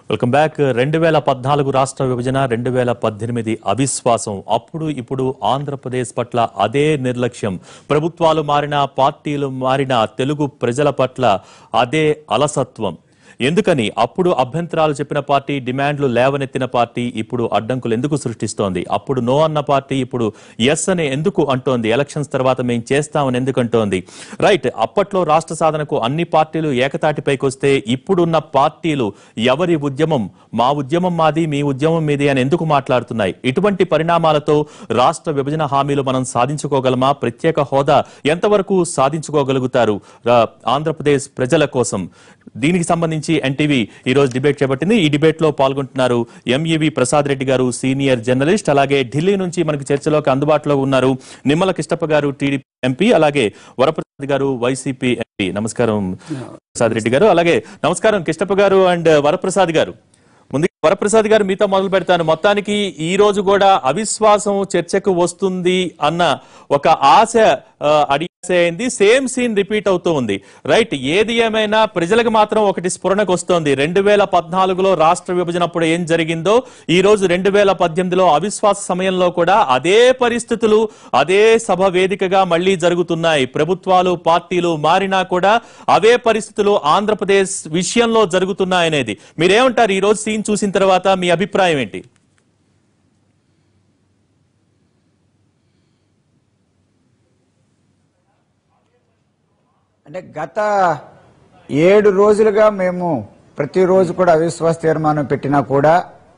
Welcome back రెండు వేల పద్నాలుగు రాష్ట్ర విభజన రెండు వేల పద్దెనిమిది అవిశ్వాసం అప్పుడు ఇప్పుడు ఆంధ్రప్రదేశ్ పట్ల అదే నిర్లక్ష్యం ప్రభుత్వాలు మారినా పార్టీలు మారినా తెలుగు ప్రజల పట్ల అదే అలసత్వం ఎందుకని అప్పుడు అభ్యంతరాలు చెప్పిన పార్టీ డిమాండ్లు లేవనెత్తిన పార్టీ ఇప్పుడు అడ్డంకులు ఎందుకు సృష్టిస్తోంది అప్పుడు నో అన్న పార్టీ ఇప్పుడు ఎస్ అని ఎందుకు అంటోంది ఎలక్షన్స్ తర్వాత మేము చేస్తామని ఎందుకు అంటోంది రైట్ అప్పట్లో రాష్ట్ర సాధనకు అన్ని పార్టీలు ఏకతాటిపైకి వస్తే ఇప్పుడున్న పార్టీలు ఎవరి ఉద్యమం మా ఉద్యమం మాది మీ ఉద్యమం మీది అని ఎందుకు మాట్లాడుతున్నాయి ఇటువంటి పరిణామాలతో రాష్ట్ర విభజన హామీలు మనం సాధించుకోగలమా ప్రత్యేక హోదా ఎంతవరకు సాధించుకోగలుగుతారు రా- ఆంధ్రప్రదేశ్ ప్రజల కోసం దీనికి సంబంధించి ఎన్టీవీ ఈ రోజు డిబేట్ చేపట్టింది ఈ డిబేట్ లో పాల్గొంటున్నారు ఎంఈవి ప్రసాద్ రెడ్డి గారు సీనియర్ జర్నలిస్ట్ అలాగే ఢిల్లీ నుంచి మనకి చర్చలోకి అందుబాటులో ఉన్నారు నిమ్మల కిష్టప్ప గారు టీడీపీ ఎంపీ అలాగే వరప్రసాద్ గారు వైసీపీ ఎంపీ నమస్కారం ప్రసాద్ రెడ్డి గారు అలాగే నమస్కారం కిష్టప్ప గారు అండ్ వరప్రసాద్ గారు ముందు వరప్రసాద్ గారు మీతో మొదలు పెడతాను మొత్తానికి ఈ రోజు కూడా అవిశ్వాసం చర్చకు వస్తుంది అన్న ఒక ఆశ ఆ, అడిగేసే అయింది సేమ్ సీన్ రిపీట్ అవుతూ ఉంది రైట్ ఏది ఏమైనా ప్రజలకు మాత్రం ఒకటి స్ఫురణకు వస్తోంది రెండు వేల పద్నాలుగులో రాష్ట్ర విభజన అప్పుడు ఏం జరిగిందో ఈ రోజు రెండు వేల పద్దెనిమిదిలో అవిశ్వాస సమయంలో కూడా అదే పరిస్థితులు అదే సభ వేదికగా మళ్లీ జరుగుతున్నాయి ప్రభుత్వాలు పార్టీలు మారినా కూడా అవే పరిస్థితులు ఆంధ్రప్రదేశ్ విషయంలో జరుగుతున్నాయనేది మీరేమంటారు ఈ రోజు సీన్ చూసిన తర్వాత మీ అభిప్రాయం ఏంటి అంటే గత ఏడు రోజులుగా మేము ప్రతిరోజు కూడా అవిశ్వాస తీర్మానం పెట్టినా కూడా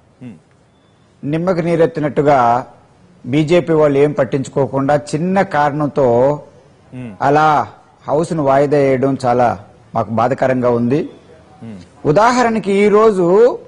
నిమ్మకి నీరెత్తినట్టుగా బీజేపీ వాళ్ళు ఏం పట్టించుకోకుండా చిన్న కారణంతో అలా హౌస్ ను వాయిదా వేయడం చాలా మాకు బాధకరంగా ఉంది ఉదాహరణకి ఈ రోజు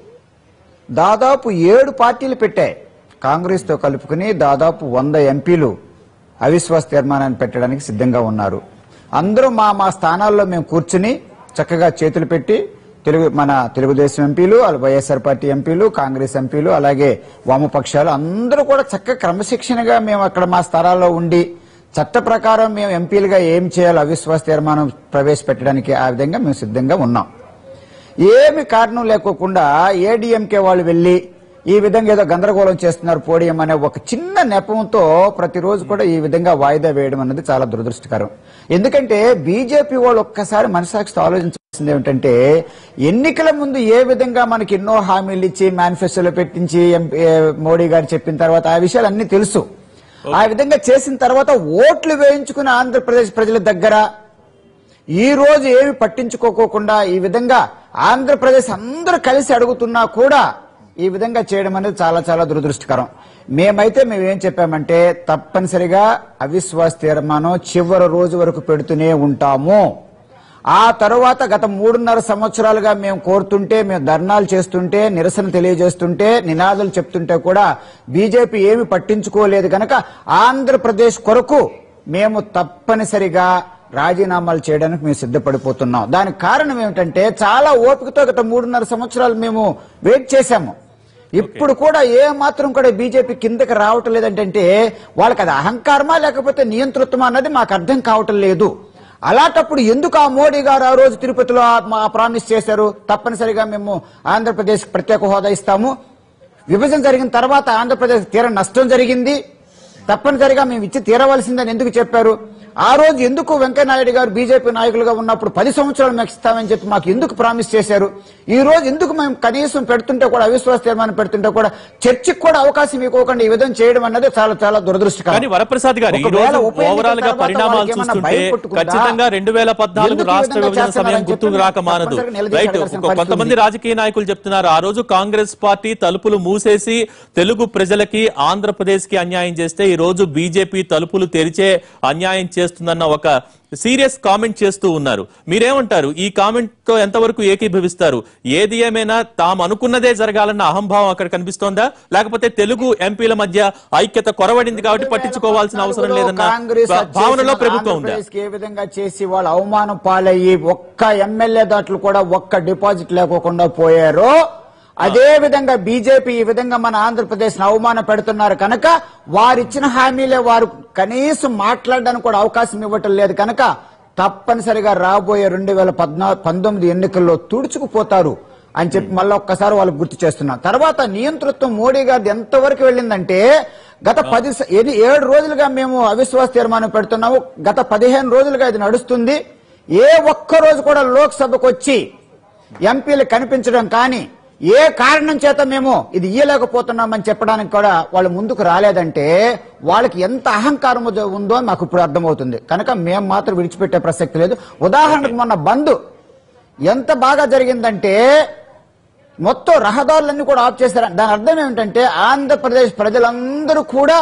దాదాపు ఏడు పార్టీలు పెట్టాయి కాంగ్రెస్ తో కలుపుకుని దాదాపు వంద ఎంపీలు అవిశ్వాస తీర్మానాన్ని పెట్టడానికి సిద్ధంగా ఉన్నారు అందరూ మా మా స్థానాల్లో మేము కూర్చుని చక్కగా చేతులు పెట్టి తెలుగు మన తెలుగుదేశం ఎంపీలు అలా వైఎస్ఆర్ పార్టీ ఎంపీలు కాంగ్రెస్ ఎంపీలు అలాగే వామపక్షాలు అందరూ కూడా చక్కగా క్రమశిక్షణగా మేము అక్కడ మా స్థలాల్లో ఉండి చట్ట ప్రకారం మేము ఎంపీలుగా ఏం చేయాలో అవిశ్వాస తీర్మానం ప్రవేశపెట్టడానికి ఆ విధంగా మేము సిద్ధంగా ఉన్నాం ఏమి కారణం లేకోకుండా ఏడీఎంకే వాళ్ళు వెళ్ళి ఈ విధంగా ఏదో గందరగోళం చేస్తున్నారు పోడియం అనే ఒక చిన్న నెపంతో ప్రతిరోజు కూడా ఈ విధంగా వాయిదా వేయడం అనేది చాలా దురదృష్టకరం ఎందుకంటే బీజేపీ వాళ్ళు ఒక్కసారి మనసాక్షితో ఆలోచించాల్సింది ఏమిటంటే ఎన్నికల ముందు ఏ విధంగా మనకి ఎన్నో హామీలు ఇచ్చి మేనిఫెస్టోలో పెట్టించి ఎంపీ- ఏ, మోడీ గారు చెప్పిన తర్వాత ఆ విషయాలు అన్ని తెలుసు ఆ విధంగా చేసిన తర్వాత ఓట్లు వేయించుకున్న ఆంధ్రప్రదేశ్ ప్రజల దగ్గర ఈ రోజు ఏమి పట్టించుకోకోకుండా ఈ విధంగా ఆంధ్రప్రదేశ్ అందరూ కలిసి అడుగుతున్నా కూడా ఈ విధంగా చేయడం అనేది చాలా చాలా దురదృష్టకరం మేమైతే మేము ఏం చెప్పామంటే తప్పనిసరిగా అవిశ్వాస తీర్మానం చివరి రోజు వరకు పెడుతూనే ఉంటాము ఆ తరువాత గత మూడున్నర సంవత్సరాలుగా మేము కోరుతుంటే మేము ధర్నాలు చేస్తుంటే నిరసన తెలియజేస్తుంటే నినాదాలు చెప్తుంటే కూడా బీజేపీ ఏమి పట్టించుకోలేదు కనుక ఆంధ్రప్రదేశ్ కొరకు మేము తప్పనిసరిగా రాజీనామాలు చేయడానికి మేము సిద్ధపడిపోతున్నాం దానికి కారణం ఏమిటంటే చాలా ఓపికతో గత మూడున్నర సంవత్సరాలు మేము వెయిట్ చేశాము ఇప్పుడు కూడా ఏ మాత్రం కూడా బీజేపీ కిందకి రావటం లేదంటే వాళ్ళకి అది అహంకారమా లేకపోతే నియంతృత్వమా అన్నది మాకు అర్థం కావటం లేదు అలాంటప్పుడు ఎందుకు ఆ మోడీ గారు ఆ రోజు తిరుపతిలో ఆ- మా ప్రామిస్ చేశారు తప్పనిసరిగా మేము ఆంధ్రప్రదేశ్ ప్రత్యేక హోదా ఇస్తాము విభజన జరిగిన తర్వాత ఆంధ్రప్రదేశ్ తీర నష్టం జరిగింది తప్పనిసరిగా మేము ఇచ్చి తీరవలసిందని ఎందుకు చెప్పారు ఆ రోజు ఎందుకు వెంకయ్యనాయుడు గారు బీజేపీ నాయకులుగా ఉన్నప్పుడు పది సంవత్సరాలు మేము ఇస్తామని చెప్పి మాకు ఎందుకు ప్రామిస్ చేశారు ఈ రోజు ఎందుకు మేము కనీసం పెడుతుంటే కూడా అవిశ్వాస తీర్మానం పెడుతుంటే కూడా చర్చకు కూడా అవకాశం ఇవ్వకుండా ఈ విధంగా చేయడం అన్నది చాలా చాలా కానీ దురదృష్టకరం వరప్రసాద్ గారు ఈ ఒకవేళ రోజు ఉప ఎన్నికల ఓవరాల్ గా తర్వాత పరిణామాలు వాళ్ళకి ఏమన్నా చూస్తుంటే భయం పుట్టుకుందా? ఖచ్చితంగా రెండు వేల పద్నాలుగు ఎందుకు ఈ రాష్ట్ర విధంగా విభజన సమయం చేస్తున్నారని గుర్తుకు చెప్పి రాక మానదు తప్పనిసరిగా నిలదీసి రైట్ అడగాల్సిన ఒక- కొంతమంది పరిస్థితి రాజకీయ నాయకులు చెప్తున్నారు ఆ రోజు కాంగ్రెస్ పార్టీ తలుపులు మూసేసి తెలుగు ప్రజలకి ఆంధ్రప్రదేశ్ కి అన్యాయం చేస్తే ఈ రోజు బీజేపీ తలుపులు తెరిచే అన్యాయం చేస్తుందన్న ఒక సీరియస్ కామెంట్ చేస్తూ ఉన్నారు మీరేమంటారు ఈ కామెంట్ తో ఎంతవరకు ఏకీభవిస్తారు ఏది ఏమైనా తాము అనుకున్నదే జరగాలన్న అహంభావం అక్కడ కనిపిస్తోందా లేకపోతే తెలుగు ఎంపీల మధ్య ఐక్యత కొరవడింది కాబట్టి పట్టించుకోవాల్సిన అవసరం లేదన్న కాంగ్రెస్ భా- వచ్చేసి భావనలో మన ప్రభుత్వం ఉందా ఆంధ్రప్రదేశ్కి ఏ విధంగా చేసి వాళ్ళు అవమానం పాలయ్యి ఒక్క ఎమ్మెల్యే దాంట్లో కూడా ఒక్క డిపాజిట్ లేకోకుండా పోయారో అదే విధంగా బీజేపీ ఈ విధంగా మన ఆంధ్రప్రదేశ్ అవమాన పెడుతున్నారు కనుక వారిచ్చిన హామీలే వారు కనీసం మాట్లాడడానికి కూడా అవకాశం ఇవ్వటం లేదు కనుక తప్పనిసరిగా రాబోయే రెండు వేల పద్నా పంతొమ్మిది ఎన్నికల్లో తుడుచుకుపోతారు అని చెప్పి మళ్ళీ ఒక్కసారి వాళ్ళకి గుర్తు చేస్తున్నాం తర్వాత నియంతృత్వం మోడీ గారిది ఎంతవరకు వెళ్ళిందంటే గత పది స- ఎన్ని- ఏడు రోజులుగా మేము అవిశ్వాస తీర్మానం పెడుతున్నాము గత పదిహేను రోజులుగా ఇది నడుస్తుంది ఏ ఒక్క రోజు కూడా లోక్సభకు వచ్చి ఎంపీలు కనిపించడం కానీ ఏ కారణం చేత మేము ఇది ఇయ్యలేకపోతున్నామని చెప్పడానికి కూడా వాళ్ళు ముందుకు రాలేదంటే వాళ్ళకి ఎంత అహంకారం ఉందో మాకు ఇప్పుడు అర్థమవుతుంది కనుక మేము మాత్రం విడిచిపెట్టే ప్రసక్తి లేదు ఉదాహరణకు మొన్న బంద్ ఎంత బాగా జరిగిందంటే మొత్తం రహదారులన్నీ కూడా ఆఫ్ చేశారు దాని అర్థం ఏమిటంటే ఆంధ్రప్రదేశ్ ప్రజలందరూ కూడా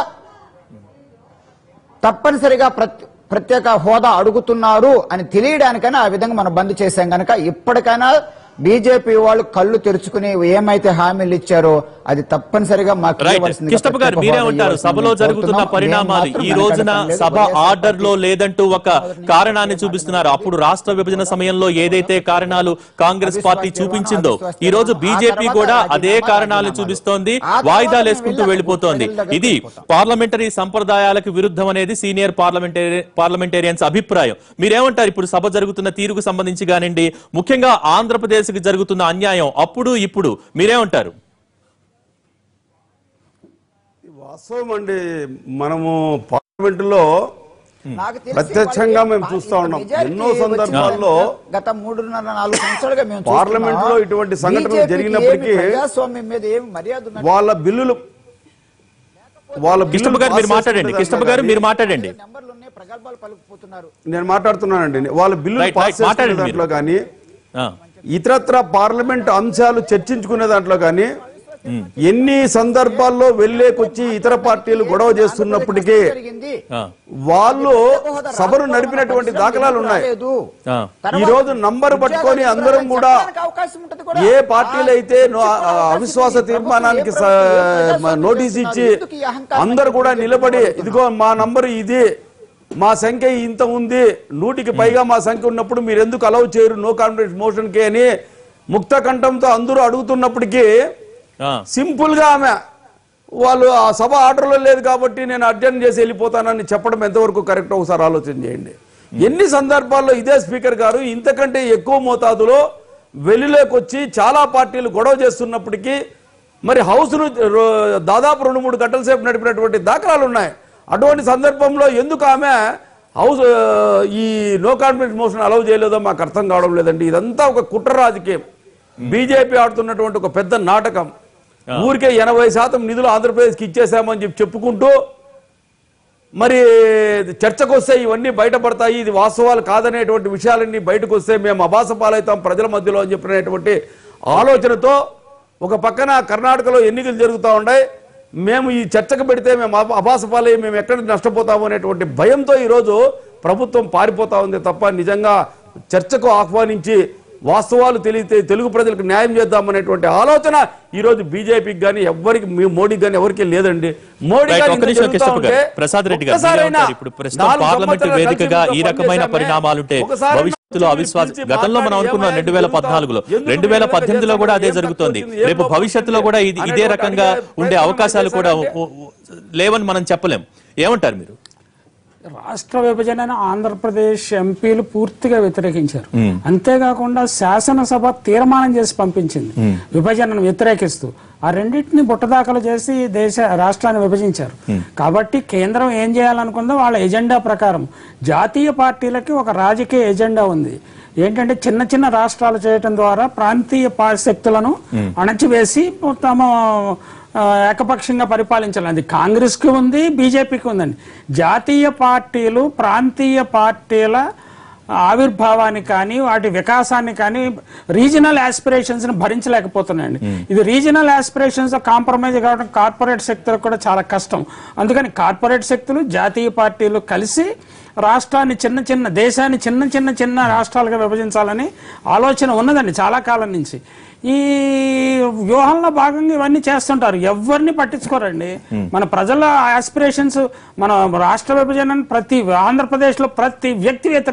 తప్పనిసరిగా ప్రత్- ప్రత్యేక హోదా అడుగుతున్నారు అని తెలియడానికైనా ఆ విధంగా మనం బంద్ చేశాం గనక ఇప్పటికైనా బీజేపీ వాళ్ళు కళ్ళు తెరుచుకుని ఏమైతే హామీలు ఇచ్చారో అది తప్పనిసరిగా మాకు రైట్ ఇవ్వాల్సిందిగా కిష్టప్ప గారు ప్రత్యేక మీరే హోదా ఉంటారు ఇవ్వాల్సిందిగా సభలో జరుగుతున్న కోరుతున్నాం. పరిణామాలు మేము ఈ మాత్రం రోజున వెనకడటం లేదు. సభ వైఎస్ఆర్ ఆర్డర్ లో లేదంటూ ఒక కారణాన్ని చూపిస్తున్నారు అప్పుడు రాష్ట్ర విభజన సమయంలో ఏదైతే కారణాలు కాంగ్రెస్ పార్టీ చూపించిందో ఈ రోజు బీజేపీ కూడా అదే కారణాలను చూపిస్తోంది వాయిదాలు వేసుకుంటూ వెళ్ళిపోతోంది ఇది పార్లమెంటరీ సంప్రదాయాలకు విరుద్ధం అనేది సీనియర్ పార్లమెంటరీ పార్లమెంటేరియన్స్ అభిప్రాయం మీరేమంటారు ఇప్పుడు సభ జరుగుతున్న తీరుకు సంబంధించి కానివ్వండి ముఖ్యంగా ఆంధ్రప్రదేశ్ కి జరుగుతున్న అన్యాయం అప్పుడు ఇప్పుడు మీరేమంటారు వాస్తవం అండి మనము పార్లమెంటులో నాకు తెలిసి ప్రత్యక్షంగా వాళ్ళు మేము చూస్తా ఇంత ఉన్నాం. మెజారిటీ ఎన్నో సందర్భాల్లో వచ్చిందంటే గత మూడున్నర నాలుగు సంవత్సరాలుగా మేము పార్లమెంట్ లో చూస్తున్నాం. ఇటువంటి సంఘటనలు బీజేపీకి జరిగినప్పటికీ ఏమి ప్రజాస్వామ్యం మీద ఏమి మర్యాద ఉన్నట్టు వాళ్ళ బిల్లులు వాళ్ళ బిల్లులు కిష్టప్ప గారు మీరు పాస్ మాట్లాడండి చేసుకునే కిష్టప్ప గారు దాంట్లో మీరు మాట్లాడండి నెంబర్లు ఉన్నాయి ప్రగల్భాలు పలుకుపోతున్నారు నేను మాట్లాడుతున్నానండి వాళ్ళ బిల్లులు Right, పాస్ right, చేసుకునే మాట్లాడండి దాంట్లో మీరు. కానీ ఆ, ఇతరత్ర పార్లమెంట్ అంశాలు చర్చించుకునే దాంట్లో కానీ ఎన్ని సందర్భాల్లో వెళ్లేకొచ్చి ఇతర పార్టీలు గొడవ చేస్తున్నప్పటికీ జరిగింది ఆ, వాళ్ళు సభను నడిపినటువంటి దాఖలాలు ఉన్నాయి రాలేదు. ఆ. ఈ రోజు నంబర్ పట్టుకొని అందరం కూడా చెప్పడానికి అవకాశం ఉంటది కూడా. ఏ పార్టీలు అయితే నో- ఆ అవిశ్వాస తీర్మానానికి స- మ- నోటీస్ ఇచ్చి అందరు కూడా నిలబడి ఇదిగో మా నంబర్ ఇది మా సంఖ్య ఇంత ఉంది నూటికి పైగా మా సంఖ్య ఉన్నప్పుడు మీరు ఎందుకు అలౌ చేయరు నో కాన్ఫిడెన్స్ మోషన్ కి అని ముక్త కంఠంతో అందరూ అడుగుతున్నప్పటికీ ఆ. సింపుల్ గా ఆమె వాళ్ళు ఆ సభ ఆర్డర్లో లేదు కాబట్టి నేను అడ్జర్న్ చేసి వెళ్ళిపోతానని చెప్పడం ఎంతవరకు కరెక్ట్ ఒకసారి ఆలోచన చేయండి ఎన్ని సందర్భాల్లో ఇదే స్పీకర్ గారు ఇంతకంటే ఎక్కువ మోతాదులో వెలులోకి చాలా పార్టీలు గొడవ చేస్తున్నప్పటికీ మరి హౌస్ను రో- దాదాపు రెండు మూడు గంటల సేపు నడిపినటువంటి దాఖలాలు ఉన్నాయి అటువంటి సందర్భంలో ఎందుకు ఆమె హౌస్ ఆ, ఈ నో కాన్ఫిడెన్స్ మోషన్ అలౌ చేయలేదో మాకు అర్థం కావడం లేదండి ఇదంతా ఒక కుట్ర రాజకీయం బీజేపీ ఆడుతున్నటువంటి ఒక పెద్ద నాటకం ఊరికే ఎనభై శాతం నిధులు ఆంధ్రప్రదేశ్కి ఇచ్చేసామని చెప్పి చెప్పుకుంటూ మరి చర్చకు వస్తే ఇవన్నీ బయటపడతాయి ఇది వాస్తవాలు కాదనేటువంటి విషయాలన్నీ బయటకు వస్తే మేము అభాస పాలవుతాం ప్రజల మధ్యలో అని చెప్పినటువంటి ఆలోచనతో ఒక పక్కన కర్ణాటకలో ఎన్నికలు జరుగుతూ ఉన్నాయి మేము ఈ చర్చకు పెడితే మేము అభ- అభాస పాలై మేము ఎక్కడ నష్టపోతాము అనేటువంటి భయంతో ఈరోజు ప్రభుత్వం పారిపోతా ఉంది తప్ప నిజంగా చర్చకు ఆహ్వానించి వాస్తవాలు తెలియతే తెలుగు ప్రజలకు న్యాయం చేద్దామనేటువంటి ఆలోచన ఈ రోజు బీజేపీకి కానీ ఎవరికి మీ మోడీకి కానీ ఎవరికి లేదండి మోడీ రైట్, గారు ఒక్క ఇంత నిమిషం జరుగుతా కిష్టప్ప గారు ఉంటే ప్రసాద్ రెడ్డి గారు మీరే ఒక్కసారైనా ఉంటారు. ఇప్పుడు ప్రస్తుతం నాలుగు పార్లమెంట్ సంవత్సరాల వేదికగా ఈ కలిసి రకమైన పనిచేశామే. పరిణామాలుంటే ఒకసారి భవిష్యత్తులో పిలిచి అవిశ్వాస పిలిచి గతంలో మనం మాట్లాడి అనుకున్నాం ఏమైంది రెండు వేల జరుగుతా? పద్నాలుగులో ఎందుకు రెండు వేల మీరు పద్దెనిమిదిలో కూడా అదే ఏం జరుగుతోంది తక్కువ వచ్చింది? ఏం రేపు లోపం భవిష్యత్తులో కూడా ఇది ఇదే అనేటువంటి రకంగా అడిగే ఉండే ప్రయత్నం అవకాశాలు కూడా చేశారంటే- ఉ- ఉ- లేవని మనం చెప్పలేం ఏమంటారు మీరు రాష్ట్ర విభజనను ఆంధ్రప్రదేశ్ ఎంపీలు పూర్తిగా వ్యతిరేకించారు అంతేకాకుండా శాసనసభ తీర్మానం చేసి పంపించింది విభజనను వ్యతిరేకిస్తూ ఆ రెండింటిని బుట్టదాఖలు చేసి దేశ రాష్ట్రాన్ని విభజించారు కాబట్టి కేంద్రం ఏం చేయాలనుకుందో వాళ్ళ ఎజెండా ప్రకారం జాతీయ పార్టీలకి ఒక రాజకీయ ఎజెండా ఉంది ఏంటంటే చిన్న చిన్న రాష్ట్రాలు చేయటం ద్వారా ప్రాంతీయ పా- శక్తులను అణచివేసి తమ ఆ, ఏకపక్షంగా పరిపాలించాలి అది కాంగ్రెస్ కి ఉంది బీజేపీకి ఉందండి జాతీయ పార్టీలు ప్రాంతీయ పార్టీల ఆవిర్భావాన్ని కానీ వాటి వికాసాన్ని కానీ రీజనల్ ఆస్పిరేషన్స్ ని భరించలేకపోతున్నాయండి ఇది రీజనల్ ఆస్పిరేషన్స్ కాంప్రమైజ్ కావడం కార్పొరేట్ శక్తులకు కూడా చాలా కష్టం అందుకని కార్పొరేట్ శక్తులు జాతీయ పార్టీలు కలిసి రాష్ట్రాన్ని చిన్న చిన్న దేశాన్ని చిన్న చిన్న చిన్న రాష్ట్రాలుగా విభజించాలని ఆలోచన ఉన్నదండి చాలా కాలం నుంచి ఈ వ్యూహంలో భాగంగా ఇవన్నీ చేస్తుంటారు ఎవరిని పట్టించుకోరండి మన ప్రజల ఆస్పిరేషన్స్ మన రాష్ట్ర విభజనను ప్రతి ఆంధ్రప్రదేశ్ లో ప్రతి వ్యక్తి వ్యతిరేకించాడు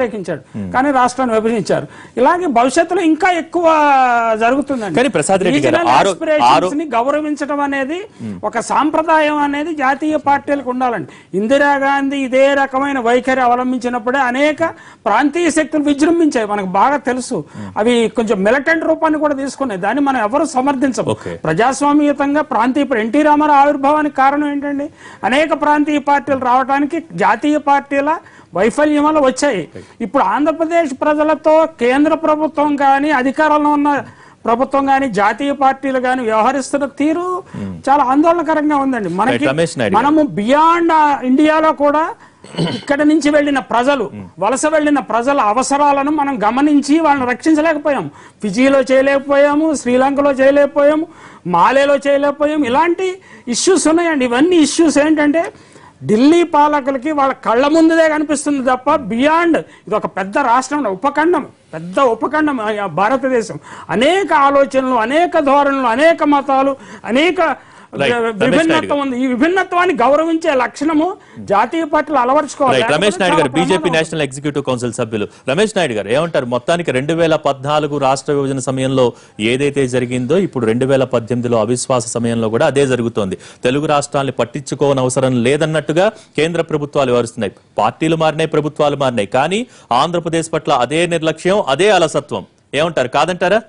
కానీ రాష్ట్రాన్ని విభజించారు ఇలాగే భవిష్యత్తులో ఇంకా ఎక్కువ జరుగుతుందండి కానీ ప్రసాద్ రెడ్డి గారు, Regional ఆరో- aspirations ఆరో- ని గౌరవించడం అనేది ఒక సాంప్రదాయం అనేది జాతీయ పార్టీలకు ఉండాలండి ఇందిరాగాంధీ ఇదే రకమైన వైఖరి అవలంబించినప్పుడే అనేక ప్రాంతీయ శక్తులు విజృంభించాయి మనకు బాగా తెలుసు అవి కొంచెం మిలిటెంట్ రూపాన్ని కూడా తీసుకున్నాయి దాన్ని మనం ఎవరు సమర్థించము Okay. ప్రజాస్వామ్యతంగా ప్రాంతీయ ఇప్పుడు ఎన్టీ రామారావు ఆవిర్భావానికి కారణం ఏంటండి అనేక ప్రాంతీయ పార్టీలు రావడానికి జాతీయ పార్టీల వైఫల్యం వల్ల వచ్చాయి ఇప్పుడు ఆంధ్రప్రదేశ్ ప్రజలతో కేంద్ర ప్రభుత్వం కానీ అధికారంలో ఉన్న ప్రభుత్వం కానీ జాతీయ పార్టీలు కానీ వ్యవహరిస్తున్న తీరు చాలా ఆందోళనకరంగా ఉందండి మనకి Right, రమేష్ నాయుడు గారు. మనము బియాండ్ ఇండియాలో కూడా ఇక్కడ నుంచి వెళ్ళిన ప్రజలు వలస వెళ్ళిన ప్రజల అవసరాలను మనం గమనించి వాళ్ళని రక్షించలేకపోయాం ఫిజీలో చేయలేకపోయాము శ్రీలంకలో చేయలేకపోయాము మాలేలో చేయలేకపోయాము ఇలాంటి ఇష్యూస్ ఉన్నాయండి ఇవన్నీ ఇష్యూస్ ఏంటంటే ఢిల్లీ పాలకులకి వాళ్ళ కళ్ళ ముందుదే కనిపిస్తుంది తప్ప బియాండ్ ఇది ఒక పెద్ద రాష్ట్రం ఉపఖండం పెద్ద ఉపఖండం ఆ భారతదేశం అనేక ఆలోచనలు అనేక ధోరణులు అనేక మతాలు అనేక Right. రమేష్ నాయుడు విభిన్నత్వం ఉంది ఈ విభిన్నత్వాన్ని గౌరవించే లక్షణము జాతీయ పార్టీలు అలవర్చుకోవాలి రైట్ రమేష్ లేకపోతే నాయుడు గారు చాలా బీజేపీ ప్రమాదం. నేషనల్ ఎగ్జిక్యూటివ్ కౌన్సిల్ సభ్యులు రమేష్ నాయుడు గారు ఏమంటారు మొత్తానికి రెండు వేల పద్నాలుగు రాష్ట్ర విభజన సమయంలో ఏదైతే జరిగిందో ఇప్పుడు రెండు వేల పద్దెనిమిదిలో అవిశ్వాస సమయంలో కూడా అదే జరుగుతోంది తెలుగు రాష్ట్రాల్ని పట్టించుకోని అవసరం లేదన్నట్టుగా కేంద్ర ప్రభుత్వాలు వివరిస్తున్నాయి పార్టీలు మారినాయి ప్రభుత్వాలు మారినాయి కానీ ఆంధ్రప్రదేశ్ పట్ల అదే నిర్లక్ష్యం అదే అలసత్వం ఏమంటారు కాదంటారా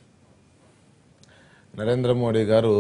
నరేంద్ర మోడీ గారు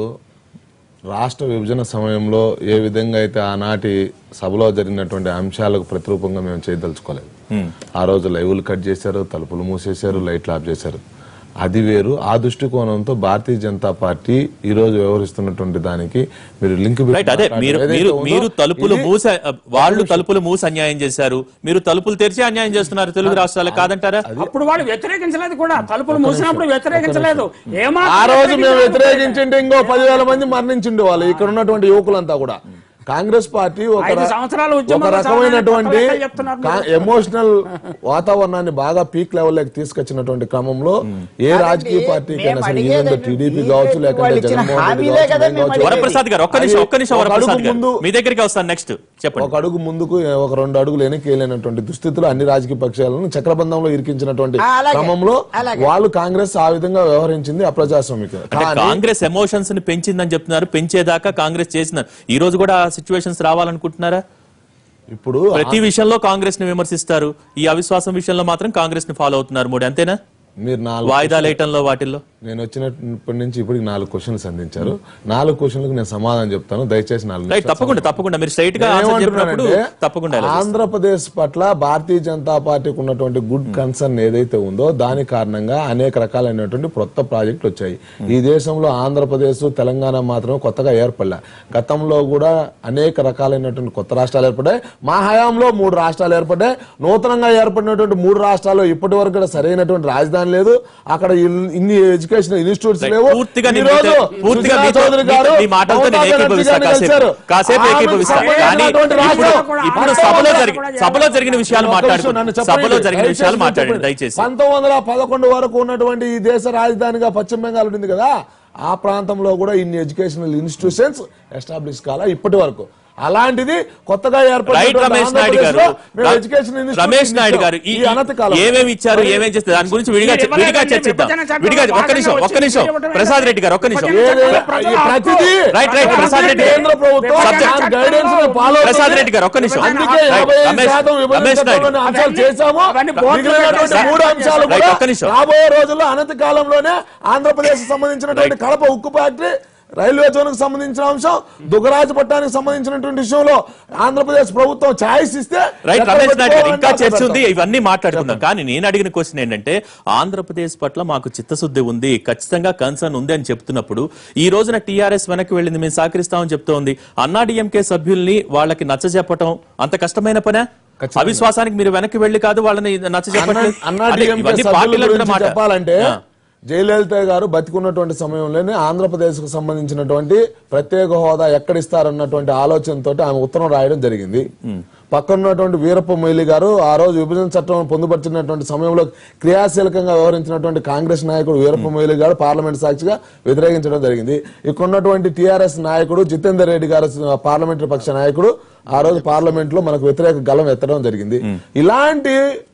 రాష్ట్ర విభజన సమయంలో ఏ విధంగా అయితే ఆనాటి సభలో జరిగినటువంటి అంశాలకు ప్రతిరూపంగా మేము చేయదలుచుకోలేదు ఆ రోజు లైవ్లు కట్ చేశారు తలుపులు మూసేశారు లైట్లు ఆఫ్ చేశారు అది వేరు ఆ దృష్టికోణంతో భారతీయ జనతా పార్టీ ఈ రోజు వ్యవహరిస్తున్నటువంటి దానికి మీరు లింక్ పెట్టి రైట్ అదే మాట్లాడారు. మీరు ఏదైతే మీరు ఉందో మీరు తలుపులు ఇది- మూస వాళ్ళు తలుపులు మూసి అన్యాయం చేశారు మీరు తలుపులు తెరిచి అన్యాయం చేస్తున్నారు తెలుగు రాష్ట్రాలకు కాదంటారా అప్పుడు వాళ్ళు వ్యతిరేకించలేదు కూడా తలుపులు మూసినప్పుడు వ్యతిరేకించలేదు ఏమాత్రం ఆ రోజు మేము వ్యతిరేకించలేదు. వ్యతిరేకించింటే ఇంకో పదివేల మంది మరణించిండు వాళ్ళు ఇక్కడ ఉన్నటువంటి యువకులంతా కూడా కాంగ్రెస్ పార్టీ ఒక ఐదు ర- సంవత్సరాల ఒక ఉద్యమంలో రకమైనటువంటి చాలా లెక్కలు చెప్తున్నారు మీరు. ఎమోషనల్ వాతావరణాన్ని బాగా పీక్ లెవెల్లోకి తీసుకొచ్చినటువంటి క్రమంలో ఏ రాజకీయ పార్టీకైనా మేము సరే అడిగేది ఈవెన్ టీడీపీ కావచ్చు BJP లేకుంటే వాళ్ళు ఇచ్చిన జగన్మోహన్ రెడ్డి హామీలే కావచ్చు, కదా మేము మేము కావచ్చు. అడిగేది. వరప్రసాద్ గారు ఒక్క నిమిషం ఒక్క నిమిషం ఒక వరప్రసాద్ అడుగు గారు ముందు మీ దగ్గరికి వస్తాను నెక్స్ట్ చెప్పండి ఒక అడుగు ముందుకు ఒక రెండు అడుగులు వెనక్కి వెళ్ళినటువంటి దుస్థితిలో అన్ని రాజకీయ పక్షాలను చక్రబంధంలో ఇరికించినటువంటి ఆ, అలాగే. క్రమంలో అలాగే. వాళ్ళు కాంగ్రెస్ ఆ విధంగా వ్యవహరించింది అప్రజాస్వామిక అంటే కాంగ్రెస్ ఎమోషన్స్ ని పెంచిందని చెప్తున్నారు పెంచేదాకా కాంగ్రెస్ చేసిన ఈ రోజు కూడా సిచ్యువేషన్స్ రావాలనుకుంటున్నారా ఇప్పుడు ప్రతి విషయంలో కాంగ్రెస్ ని విమర్శిస్తారు ఈ అవిశ్వాసం విషయంలో మాత్రం కాంగ్రెస్ ని ఫాలో అవుతున్నారు మోడీ అంతేనా మీరు నాలుగు వాయిదాలు వేయటంలో వాటిల్లో నేను వచ్చినప్పటి నుంచి ఇప్పటికి నాలుగు క్వశ్చన్లు సంధించారు నాలుగు క్వశ్చన్లకు నేను సమాధానం చెప్తాను దయచేసి నాలుగు రైట్ నిమిషాలు తప్పకుండా తప్పకుండా మీరు స్ట్రైట్ గా నేను ఆన్సర్ చెప్పినప్పుడు ఏమంటున్నానంటే, తప్పకుండా ఇలా చేస్తారు. ఆంధ్రప్రదేశ్ పట్ల భారతీయ జనతా పార్టీకి ఉన్నటువంటి గుడ్ కన్సర్న్ ఏదైతే ఉందో దాని కారణంగా అనేక రకాలైనటువంటి కొత్త ప్రాజెక్టులు వచ్చాయి ఈ దేశంలో ఆంధ్రప్రదేశ్ తెలంగాణ మాత్రం కొత్తగా ఏర్పడలే గతంలో కూడా అనేక రకాలైనటువంటి కొత్త రాష్ట్రాలు ఏర్పడ్డాయి మా హయాంలో మూడు రాష్ట్రాలు ఏర్పడ్డాయి నూతనంగా ఏర్పడినటువంటి మూడు రాష్ట్రాల్లో ఇప్పటి వరకు కూడా సరైనటువంటి రాజధాని లేదు అక్కడ ఇన్- ఇన్ని ఎడ్యుకేషన్ ఇన్స్టిట్యూట్స్ Right. లేవు పూర్తిగా ఈ నేను రోజు మీతో- పూర్తిగా సుజనా మీతో- చౌదరి గారు మీ మాటలతో నేను మమతా ఏకీభవిస్తా బెనర్జీ గారిని కాసేపు. కలిశారు. కాసేపు ఆమెకు ఏకీభవిస్తా. సంబంధించినటువంటి కానీ రాష్ట్రం ఇప్పుడు- ఇప్పుడు సభలో జరిగి- సభలో జరిగిన విషయాలు ఒక్క నిమిషం మాట్లాడుకుందాం. నన్ను చెప్పండి. సభలో జరిగిన దయచేసి విషయాలు నన్ను మాట్లాడండి చెప్పండి. దయచేసి పంతొమ్మిది వందల పదకొండు వరకు ఉన్నటువంటి ఈ దేశ రాజధానిగా పశ్చిమ బెంగాల్ ఉంది కదా ఆ ప్రాంతంలో కూడా ఇన్ని ఎడ్యుకేషనల్ ఇన్స్టిట్యూషన్స్ ఎస్టాబ్లిష్ కాల ఇప్పటి వరకు అలాంటిది కొత్తగా రైట్ ఏర్పడిన రమేష్ నాయుడు గారు ఎడ్యుకేషన్ రమేష్ నాయుడు గారు ఈ ఈ అనతి కాలం ఏమేమి ఇచ్చారు ఏమేమి చేస్తారు దాని గురించి విడిగా మీరు ఇవ్వలేదండి, విడిగా చర్చిద్దాం విభజన చట్టంలో విడిగా ఒక్క నిమిషం ఒక్క భాగంగా నిమిషం వచ్చి ప్రసాద్ రెడ్డి గారు ఒక్క నిమిషం విభజన ఏదైనా- చట్టంలో ప్రజల ఈ ప్రతిదీ హక్కు. Right, right, Prasad Reddy. కేంద్ర ప్రభుత్వం Subject. దాని guidance ని follow ప్రసాద్ అవుతుంది. రెడ్డి గారు ఒక్క నిమిషం అందుకే రైట్, యాభై ఐదు రమేష్- శాతం విభజన రమేష్ నాయుడు చట్టంలోని అంశాలు అవన్నీ- చేశాము అవన్నీ బోర్డులో మిగిలినటువంటి పెట్టారు. మూడు అంశాలు రైట్, కూడా ఒక్క నిమిషం. రాబోయే రోజుల్లో అనతి కాలంలోనే ఆంధ్రప్రదేశ్ సంబంధించినటువంటి కడప ఉక్కు ఫ్యాక్టరీ రైల్వే జోన్ కు సంబంధించిన అంశం దుగ్గరాజు పట్టానికి సంబంధించినటువంటి విషయంలో ఆంధ్రప్రదేశ్ ప్రభుత్వం ఛాయిస్ ఇస్తే రైట్ ఎక్కడ రమేష్ నాయుడు గారు పెట్టుకోవాలంటే ఇంకా అక్కడ చర్చ ఉంది పెడతాం. ఇవన్నీ మాట్లాడుకుందాం కానీ నేను అడిగిన క్వశ్చన్ ఏంటంటే ఆంధ్రప్రదేశ్ పట్ల మాకు చిత్తశుద్ధి ఉంది ఖచ్చితంగా కన్సర్న్ ఉంది అని చెప్తున్నప్పుడు ఈ రోజున టీఆర్ఎస్ వెనక్కి వెళ్ళింది మేము సహకరిస్తామని చెప్తోంది అన్నా డిఎంకే సభ్యుల్ని వాళ్ళకి నచ్చ చెప్పటం అంత కష్టమైన పనే ఖచ్చితంగా. అవిశ్వాసానికి మీరు వెనక్కి వెళ్ళి కాదు వాళ్ళని నచ్చ చెప్పట్లేదు అన్నా అంటే DMK ఇవన్నీ సభ్యుల పార్టీలు అంటున్న గురించి మాట చెప్పాలంటే ఆ. జయలలిత గారు బతికున్నటువంటి సమయంలోనే ఆంధ్రప్రదేశ్ కు సంబంధించినటువంటి ప్రత్యేక హోదా ఎక్కడ ఇస్తారన్నటువంటి ఆలోచనతో ఆమె ఉత్తరం రాయడం జరిగింది పక్కన ఉన్నటువంటి వీరప్ప మొయిలి గారు ఆ రోజు విభజన చట్టం పొందుపరిచినటువంటి సమయంలో క్రియాశీలకంగా వ్యవహరించినటువంటి కాంగ్రెస్ నాయకుడు వీరప్ప మొయిలి గారు పార్లమెంట్ సాక్షిగా వ్యతిరేకించడం జరిగింది ఇక్కడ ఉన్నటువంటి టిఆర్ఎస్ నాయకుడు జితేందర్ రెడ్డి గారు పార్లమెంటరీ పక్ష నాయకుడు ఆ రోజు పార్లమెంట్ లో మనకు వ్యతిరేక గలం ఎత్తడం జరిగింది ఇలాంటి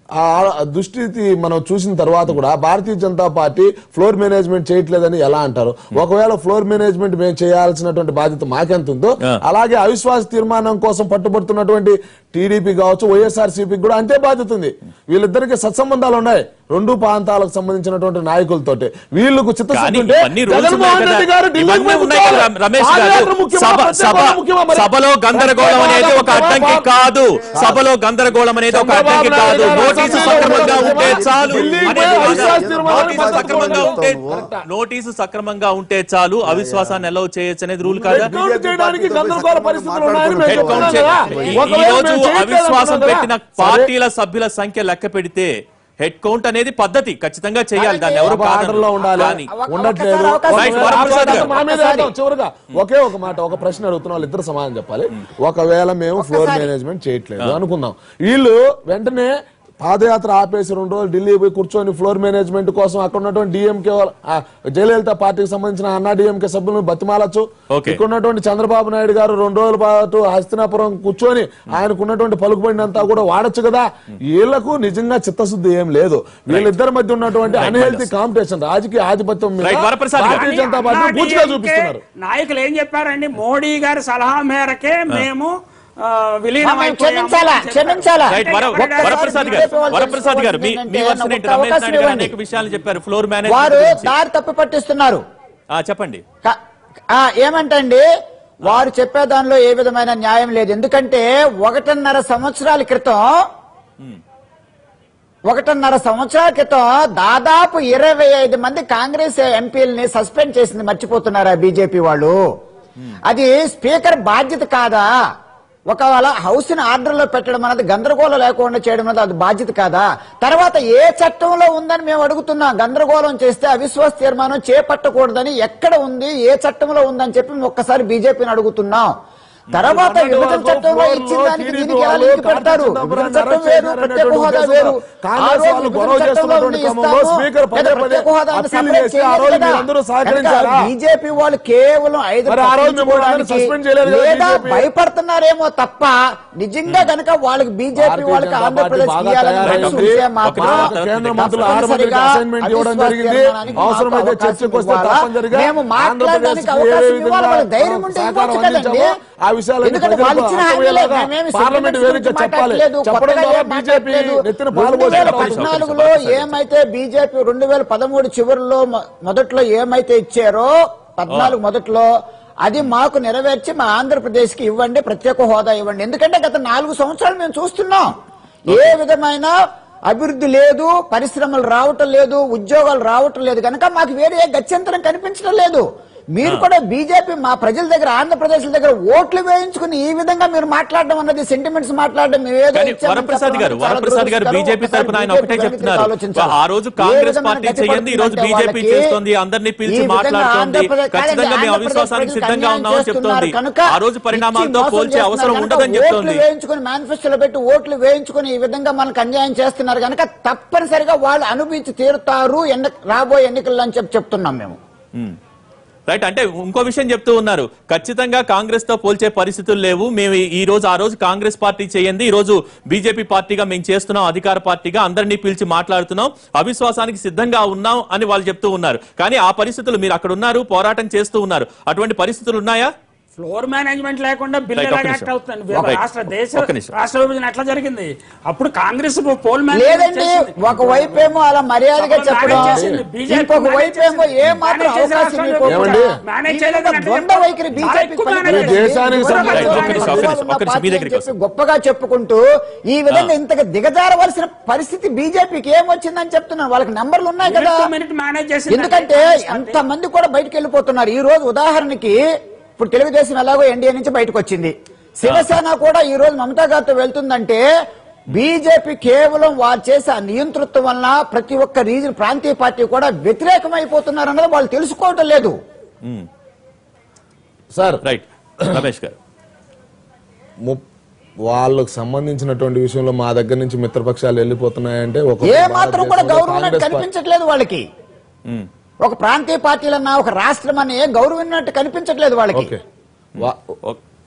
ఆ దుస్థితి మనం చూసిన తర్వాత కూడా భారతీయ జనతా పార్టీ ఫ్లోర్ మేనేజ్మెంట్ చేయట్లేదని ఎలా అంటారు ఒకవేళ ఫ్లోర్ మేనేజ్మెంట్ మేము చేయాల్సినటువంటి బాధ్యత మాకెంత ఉందో ఆ. అలాగే అవిశ్వాస తీర్మానం కోసం పట్టుబడుతున్నటువంటి టీడీపీ కావచ్చు వైఎస్ఆర్ కూడా అంతే బాధ్యత ఉంది వీళ్ళిద్దరికి సత్సంబంధాలు ఉన్నాయి రెండు ప్రాంతాలకు సంబంధించినటువంటి నాయకులతోటి వీళ్ళకు కానీ చిత్తశుద్ధి ఉంటే ఇవన్నీ రూల్స్ ఉన్నాయి జగన్మోహన్ కదా. రెడ్డి గారు ఢిల్లీకి ఇవన్నీ పోయి ఉన్నాయి కదా, కూర్చోవాలి. రమేష్ గారు పాదయాత్ర ముఖ్యమా? సభ ప్రత్యేక సభ హోదా ముఖ్యమా మరి? సభలో గందరగోళం అనేది ఒక అడ్డంకి కాదు సభలో గందరగోళం అనేది ఒక అడ్డంకి కాదు నోటీసు సక్రమంగా ఉంటే చాలు ఢిల్లీకి అనేది పోయి వాదన. అవిశ్వాస తీర్మానాన్ని నోటీసు మద్దతు సక్రమంగా ఉంటే నోటీసు సక్రమంగా ఉంటే చాలు అవిశ్వాసాన్ని ఎలా చేయొచ్చు అనేది రూల్ కాదా హెడ్ కౌంట్ చేయడానికి గందరగోళ పరిస్థితులు ఉన్నాయని మేము హెడ్ కౌంట్ చెప్తున్నాం చే- కదా. ఈ- ఈ ఒకవేళ రోజు మేము చేయట్లేదు అవిశ్వాసం అంటున్నాం పెట్టిన కదా. పార్టీల సభ్యుల సంఖ్య లెక్క పెడితే హెడ్ కౌంట్ అనేది పద్ధతి ఖచ్చితంగా చేయాలి దాన్ని ఎవరు సభ ఆర్డర్లో ఉండాలి కానీ ఒక- ఉండట్లేదు ఒకసారి అవకాశం రైట్, ఒకవేళ వరప్రసాద్ ఆ గారు. మా మీద వేద్దాం. చివరిగా ఒకే ఒక మాట ఒక ప్రశ్న అడుగుతున్నాం వాళ్ళు ఇద్దరు సమాధానం చెప్పాలి ఒకవేళ మేము ఫ్లోర్ మేనేజ్మెంట్ చేయట్లేదు అనుకుందాం వీళ్ళు వెంటనే పాదయాత్ర ఆపేసి రెండు రోజులు ఢిల్లీ పోయి కూర్చొని ఫ్లోర్ మేనేజ్మెంట్ కోసం అక్కడ ఉన్నటువంటి డిఎంకే జయలలిత పార్టీకి సంబంధించిన అన్నా డిఎంకే సభ్యులను బతిమాలచ్చు Okay. ఇక్కడ ఉన్నటువంటి చంద్రబాబు నాయుడు గారు రెండు రోజుల పాటు హస్తినాపురం కూర్చొని ఆయనకు ఉన్నటువంటి పలుకుబడినంతా కూడా వాడొచ్చు కదా వీళ్లకు నిజంగా చిత్తశుద్ధి ఏం లేదు వీళ్ళిద్దరి మధ్య ఉన్నటువంటి అన్హెల్తీ కాంపిటీషన్ రాజకీయ ఆధిపత్యం మీద Right, వరప్రసాద్ గారు. భారతీయ జనతా పార్టీ అన్నా పూర్తిగా DMK చూపిస్తున్నారు నాయకులు ఏం చెప్పారండి మోడీ గారి సలహా మేరకే మేము ఆ, విలీనం మమ్మల్ని అయిపోయాము క్షమించాలా అని చెప్పారు. క్షమించాలా రైట్ వర- ఒక్కసారి వరప్రసాద్ గారు బీజేపీ వాళ్ళు వరప్రసాద్ గారు మీ మీ తెలుసుకోవాల్సింది వర్షన్ ఏంటి ఏంటంటే రమేష్ అవకాశం నాయుడు గారు ఇవ్వండి. అనేక విషయాలు చెప్పారు ఫ్లోర్ వారు మేనేజ్మెంట్ దారి తప్పి పట్టిస్తున్నారు ఆ చెప్పండి క- ఆ, ఏమంటండి వారు చెప్పే దానిలో ఏ విధమైన న్యాయం లేదు ఎందుకంటే ఒకటిన్నర సంవత్సరాల క్రితం ఒకటిన్నర సంవత్సరాల క్రితం దాదాపు ఇరవై ఐదు మంది కాంగ్రెస్ ఎంపీలని సస్పెండ్ చేసింది మర్చిపోతున్నారా బీజేపీ వాళ్ళు అది స్పీకర్ బాధ్యత కాదా ఒకవేళ హౌస్ ని ఆర్డర్ లో పెట్టడం అనేది గందరగోళం లేకుండా చేయడం అనేది అది బాధ్యత కాదా తర్వాత ఏ చట్టంలో ఉందని మేము అడుగుతున్నాం గందరగోళం చేస్తే అవిశ్వాస తీర్మానం చేపట్టకూడదని ఎక్కడ ఉంది ఏ చట్టంలో ఉందని చెప్పి మేము ఒక్కసారి బీజేపీని అడుగుతున్నాం తర్వాత మొన్నటి విభజన వరకు చట్టంలో ఫ్లోర్లో ఇచ్చిన దానికి టీడీపీ దీనికి ఎలా వాళ్ళు లింక్ పెడతారు కార్తీక విభజన చట్టం చిదంబరం వేరు అరెస్ట్ ప్రత్యేక చేశారనేటువంటి హోదా ఉద్దేశంతో వేరు కాంగ్రెస్ ఆ రోజు వాళ్ళు విభజన గొడవ చట్టంలో చేస్తున్నటువంటి ఉంది క్రమంలో ఇస్తాము. స్పీకర్ పదే లేదా పదే ప్రత్యేక హోదాని అప్పీల్ separate చేసి ఆ చేయలేదు రోజు కదా. మీరందరూ కనుక సహకరించారా? బీజేపీ వాళ్ళు కేవలం ఐదు మరి ఆ రోజు మిమ్మల్ని పట్టించుకోవడానికి సస్పెండ్ చేయలేదు కదా లేదా బీజేపీ? భయపడుతున్నారేమో తప్ప నిజంగా గనక వాళ్ళకి బీజేపీ భారతీయ వాళ్ళకి జనతా ఆంధ్రప్రదేశ్ పార్టీ బాగా ఇవ్వాలని తయారైంది. మనసు ఉంటే ఒక మాత్రం నిమిషం, కేంద్ర మంత్రులు ఆరు మందికి తప్పనిసరిగా అసైన్మెంట్ ఇవ్వడం అవిశ్వాస జరిగింది తీర్మానానికి మాకు అవసరమైతే అవకాశం చర్చకు వస్తే ఇవ్వాలా? తప్పనిసరిగా మేము మాట్లాడడానికి ఆంధ్రప్రదేశ్కి ఏ అవకాశం ఇవ్వాలి వాళ్ళకి విధంగా ధైర్యం ఉంటే సహకారం ఇవ్వచ్చు కదండి అందించామో ఆ విషయాలన్నీ ఎందుకంటే వాళ్ళు ప్రజలకు ఇచ్చిన హామీలే అర్థమయ్యేలాగా మేమేమి పార్లమెంట్ సెంటిమెంట్స్ వేదిక గురించి చెప్పాలి మాట్లాడలేదు, చెప్పడం కొత్తగా ద్వారా ఏం బీజేపీ మాట్లాడలేదు. నెత్తిన రెండు పాలు వేల పోసేలా ఉంది. పద్నాలుగులో ఏమైతే బీజేపీ రెండు వేల పదమూడు చివరిలో మొ- మొదట్లో ఏమైతే ఇచ్చారో పద్నాలుగు మొదట్లో అది మాకు నెరవేర్చి మా ఆంధ్రప్రదేశ్ కి ఇవ్వండి ప్రత్యేక హోదా ఇవ్వండి ఎందుకంటే గత నాలుగు సంవత్సరాలు మేము చూస్తున్నాం ఏ విధమైన అభివృద్ధి లేదు పరిశ్రమలు రావటం లేదు ఉద్యోగాలు రావటం లేదు కనుక మాకు వేరే ఏ గత్యంతరం కనిపించడం లేదు మీరు కూడా బీజేపీ మా ప్రజల దగ్గర ఆంధ్రప్రదేశ్ దగ్గర ఓట్లు వేయించుకుని ఈ విధంగా మీరు మాట్లాడడం అన్నది సెంటిమెంట్స్ మాట్లాడడం మేము ఏదో కానీ ఇచ్చామని వరప్రసాద్ చెప్పడం గారు చాలా వరప్రసాద్ గారు దురదృష్టకరం. బీజేపీ ఒకసారి తరపున ఆయన BJP ఒకటే వెనక్కి చెప్తున్నారు ఆలోచించాలి. ఆ రోజు ఏ కాంగ్రెస్ విధమైన పార్టీ గతి చేయండి ఈ రోజు పడుతుందంటే బీజేపీ వాళ్ళకి చేస్తోంది అందరినీ ఈ పిలిచి విధంగా మాట్లాడుతోంది ఆంధ్రప్రదేశ్ ఖచ్చితంగా మేము కాదండి, అవిశ్వాసానికి ఆంధ్రప్రదేశ్ సిద్ధంగా అన్యాయం ఉన్నామని చెప్తోంది చేస్తున్నారు కనుక ఆ రోజు పరిణామాలతో ఇచ్చి మోసం పోల్చే అవసరం చేస్తున్నారు ఉండదని కనుక చెప్తోంది ఓట్లు వేయించుకుని మేనిఫెస్టోలో పెట్టి ఓట్లు వేయించుకుని ఈ విధంగా మనకు అన్యాయం చేస్తున్నారు కనుక తప్పనిసరిగా వాళ్ళు అనుభవించి తీరుతారు ఎన్ని రాబోయే ఎన్నికల్లో అని చెప్పి చెప్తున్నాం మేము రైట్ అంటే ఇంకో విషయం చెప్తూ ఉన్నారు ఖచ్చితంగా కాంగ్రెస్ తో పోల్చే పరిస్థితులు లేవు మేము ఈ రోజు ఆ రోజు కాంగ్రెస్ పార్టీ చేయండి ఈ రోజు బీజేపీ పార్టీగా మేము చేస్తున్నాం అధికార పార్టీగా అందరినీ పిలిచి మాట్లాడుతున్నాం అవిశ్వాసానికి సిద్ధంగా ఉన్నాం అని వాళ్ళు చెప్తూ ఉన్నారు కానీ ఆ పరిస్థితులు మీరు అక్కడ ఉన్నారు పోరాటం చేస్తూ ఉన్నారు అటువంటి పరిస్థితులు ఉన్నాయా ఫ్లోర్ మేనేజ్మెంట్ లేకుండా బిల్ Right, ఎలా ఒక్క యాక్ట్ నిమిషం. అవుతుంది Right. రాష్ట్ర దేశ ఒక్క నిమిషం. రాష్ట్ర విభజన ఎట్లా జరిగింది అప్పుడు కాంగ్రెస్ పోల్ మేనేజ్మెంట్ లేదండి చేసింది. ఒకవైపు ఏమో అలా మర్యాదగా సభలో చెప్పడం మేనేజ్ చేసింది. బీజేపీ ఇంకొక మేనేజ్ వైపు ఏమో చేసింది. ఏ మాత్రం మేనేజ్ చేసే అవకాశం రాష్ట్రాలు ఇవ్వకుండా ఏమండి? మేనేజ్ ఈ చేయలేదు విధంగా అంటే ద్వంద్వ చెప్పు. వైఖరి చాలా బీజేపీ ఎక్కువ పనికిరాదు. మేనేజ్ ఈ దేశానికి ఈ సంబంధించి- విధంగా ఒక్క నిమిషం, ఒక్క నిమిషం, ఉన్న ఒక్క నిమిషం, మీ పార్టీ దగ్గరికి అని చెప్పి గొప్పగా చెప్పుకుంటూ ఈ విధంగా ఇంతగా దిగజారవలసిన పరిస్థితి బీజేపీకి ఏమొచ్చిందని చెప్తున్నాను వాళ్ళకి నంబర్లు ఉన్నాయి కదా మినిట్ టు మినిట్ మేనేజ్ చేసింది ఎందుకంటే కాంగ్రెస్ పార్టీ. ఎంత మంది కూడా బయటకు వెళ్ళిపోతున్నారు ఈ రోజు ఉదాహరణకి ఇప్పుడు తెలుగుదేశం ఎలాగో ఎన్డీఏ నుంచి బయటకు వచ్చింది శివసేన కూడా ఈ రోజు మమతా గారితో వెళ్తుందంటే బీజేపీ కేవలం వారు చేసే ఆ నియంతృత్వం వలన ప్రతి ఒక్క రీజన్ ప్రాంతీయ పార్టీ కూడా వ్యతిరేకమైపోతున్నారు అన్నది వాళ్ళు తెలుసుకోవటం లేదు సార్ రైట్ రమేష్ గారు ము- వాళ్ళకు సంబంధించినటువంటి విషయంలో మా దగ్గర నుంచి మిత్రపక్షాలు వెళ్ళిపోతున్నాయంటే ఒక ఏ మాత్రం కూడా భారతదేశంలో గౌరవం కాంగ్రెస్ పార్టీ- కనిపించట్లేదు వాళ్ళకి ఉమ్. ఒక ప్రాంతీయ పార్టీలన్నా ఒక రాష్ట్రం అన్న ఏ గౌరవం ఉన్నట్టు కనిపించట్లేదు వాళ్ళకి ఓకే వా- ఓ-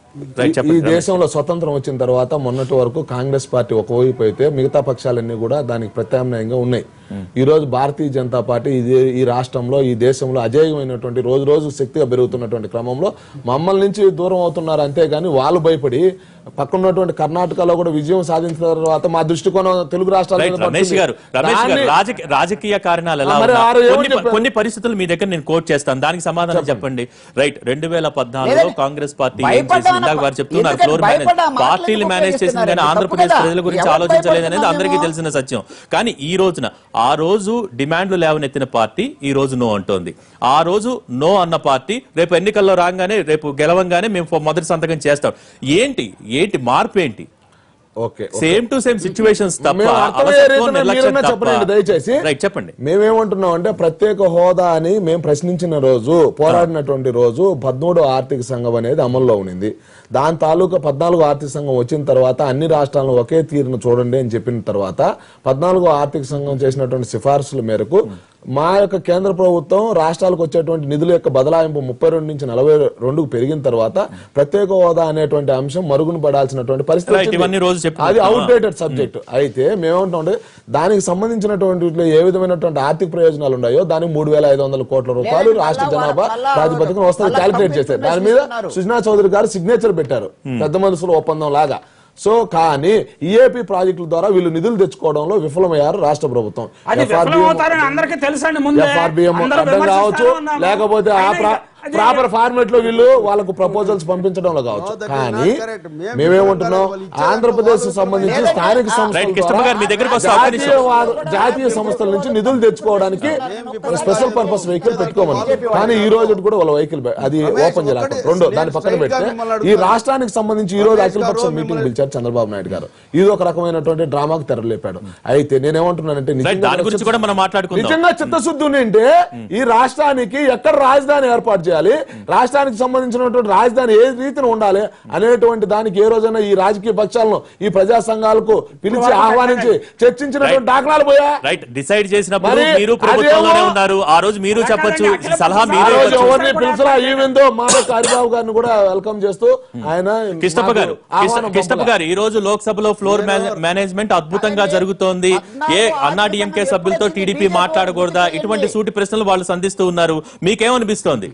రైట్ ఈ చెప్పండి దేశంలో స్వతంత్రం వచ్చిన తర్వాత మొన్నటి వరకు కాంగ్రెస్ పార్టీ ఒకవైపు అయితే మిగతా పక్షాలన్నీ కూడా దానికి ప్రత్యామ్నాయంగా ఉన్నాయి ఈ రోజు భారతీయ జనతా పార్టీ ఇది ఈ రాష్ట్రంలో ఈ దేశంలో అజేయమైనటువంటి రోజు రోజు శక్తిగా పెరుగుతున్నటువంటి క్రమంలో మమ్మల్ని నుంచి దూరం అవుతున్నారు అంతేగాని వాళ్ళు భయపడి పక్కనున్నటువంటి కర్ణాటకలో కూడా విజయం సాధించిన తర్వాత మా దృష్టికోణం తెలుగు రాష్ట్రాల రైట్ మీద రమేష్ పడుతుంది. గారు రమేష్ గారు దాన్ని- రాజకీయ రాజకీయ కారణాలు ఎలా ఆ, మరి ఉన్నా? ఆరు ఏమని కొన్ని చెప్పారు? కొన్ని పరిస్థితులు మీ దగ్గర నేను కోట్ చేస్తాను దానికి సమాధానం చెప్పండి రైట్ రెండు వేల పద్నాలుగులో లేదండి. కాంగ్రెస్ పార్టీ ఏం భయపడ్డా చేసింది ఇందాక వారు చెప్తున్నారు ఎందుకంటే ఫ్లోర్ మేనేజ్ భయపడ్డా మాటలు పార్టీలు ఎందుకు మేనేజ్ చేసింది కానీ ఉపయోగిస్తున్నారండి? ఆంధ్రప్రదేశ్ తప్పు కదా. ప్రజల గురించి ఎవరు ఆలోచించలేదు అనేది భయపడుతున్నామేమో? అందరికీ తెలిసిన సత్యం కానీ ఈ రోజున ఆ రోజు డిమాండ్లు లేవనెత్తిన పార్టీ ఈ రోజు నో అంటోంది ఆ రోజు నో అన్న పార్టీ రేపు ఎన్నికల్లో రాగానే రేపు గెలవంగానే మేము మొదటి సంతకం చేస్తాం ఏంటి ఏంటి మార్పు ఏంటి okay same to same situations తప్ప మేము అర్థమయ్యే అలసత్వం, రీతిలో నిర్లక్ష్యం మీరన్నా తప్ప. చెప్పండి దయచేసి రైట్ చెప్పండి మేమేమంటున్నాం అంటే ప్రత్యేక హోదా అని మేము ప్రశ్నించిన రోజు పోరాడినటువంటి రోజు పదమూడో ఆర్థిక సంఘం అనేది అమల్లో ఉండింది దాని తాలూకా పద్నాలుగో ఆర్థిక సంఘం వచ్చిన తర్వాత అన్ని రాష్ట్రాలను ఒకే తీరును చూడండి అని చెప్పిన తర్వాత పద్నాలుగో ఆర్థిక సంఘం చేసినటువంటి సిఫార్సుల మేరకు మా యొక్క కేంద్ర ప్రభుత్వం రాష్ట్రాలకు వచ్చేటువంటి నిధుల యొక్క బదలాయింపు ముప్పై రెండు నుంచి నలభై రెండుకు పెరిగిన తర్వాత ప్రత్యేక హోదా అనేటువంటి అంశం మరుగున పడాల్సినటువంటి పరిస్థితి Right, వచ్చింది. ఇవన్నీ రోజు చెప్తున్నారు. అది అవుట్డేటెడ్ సబ్జెక్ట్ అయితే మేమేమంటాం దానికి సంబంధించినటువంటి వీటిలో ఏ విధమైనటువంటి ఆర్థిక ప్రయోజనాలు ఉన్నాయో దానికి మూడు వేల ఐదు వందల కోట్ల రూపాయలు లేదండి, రాష్ట్ర మళ్ళా జనాభా మళ్ళా ప్రాతిపదికన వస్తుంది మళ్ళా క్యాలిక్యులేట్ complete చేస్తే దాని మీద చేస్తున్నారు. సుజనా చౌదరి గారు సిగ్నేచర్ పెట్టారు పెద్ద మనుషుల ఒప్పందం లాగా సో కానీ ఈఏపీ ప్రాజెక్టుల ద్వారా వీళ్ళు నిధులు తెచ్చుకోవడంలో విఫలమయ్యారు రాష్ట్ర ప్రభుత్వం అది FRBM విఫలమవుతారని అందరికీ తెలుసండి ముందే ఎఫ్ఆర్బిఎం అందరూ అర్థం కావచ్చు విమర్శిస్తానే ఉన్నాము. లేకపోతే ఆ అయినా ప్రా- అది- ప్రాపర్ ఫార్మేట్ లో వీళ్ళు వాళ్ళకు ప్రపోజల్స్ పంపించడంలో కావచ్చు that is కానీ not correct. మేము మేమేమంటున్నాం వాళ్ళు ఇచ్చేదాంట్లో ఆంధ్రప్రదేశ్ వాళ్ళు సంబంధించి లేదండి. స్థానిక ఆ, సంస్థల రైట్, కృష్ణమ్మ గారు, మీ దగ్గరికి ద్వారా వస్తా, ఒక్క నిమిషం. జాతీయ జాతీయ సంస్థల నుంచి నిధులు తెచ్చుకోవడానికి స్పెషల్ పర్పస్ వెహికల్ పెట్టుకోమని కానీ ఈ రోజు కూడా వాళ్ళ వెహికల్ అది ఓపెన్ చేయలేకపోతే రెండో దాని పక్కన పెడితే ఈ రాష్ట్రానికి సంబంధించి ఈ రోజు అఖిల పక్ష మీటింగ్ పిలిచారు చంద్రబాబు నాయుడు గారు ఇది ఒక రకమైనటువంటి డ్రామాకు తెరలేపాడు అయితే నేనేమంటున్నానంటే రైట్ నిజంగా దాని గురించి కూడా మనం మాట్లాడుకుందాం నిజంగా చిత్తశుద్ధి ఉంటే ఈ రాష్ట్రానికి ఎక్కడ రాజధాని ఏర్పాటు చేయాలి రాష్ట్రానికి సంబంధించినటువంటి రాజధాని ఏ రీతిన ఉండాలి అనేటువంటి దానికి ఏ రోజైనా ఈ రాజకీయ పక్షాలను ఈ ప్రజా సంఘాలకు పిలిచి ఆహ్వానించి చర్చించినటువంటి దాఖలాలు పోయా రైట్ డిసైడ్ చేసినప్పుడు మరి మీరు ప్రభుత్వంలోనే అదేమో- ఉన్నారు ఆ రోజు మీరు చెప్పొచ్చు అఖిల సలహా పక్ష ఆ మీరే రోజు ఇవ్వచ్చు. ఎవరిని పిలిచినా ఈవెందో మాధవ్ హరిబాబు గారిని కూడా వెల్కమ్ చేస్తూ ఆయన కిష్టప్ప గారు నాకు ఆహ్వానం కిష్టప్ప పంపగా. గారు ఈ రోజు లోక్సభలో ఫ్లోర్ మేనే- మేనేజ్మెంట్ అద్భుతంగా జరుగుతోంది ఏ అన్నా డిఎంకే సభ్యులతో టీడీపీ మాట్లాడకూడదా ఇటువంటి సూటి ప్రశ్నలు వాళ్ళు సంధిస్తూ ఉన్నారు మీకేమనిపిస్తోంది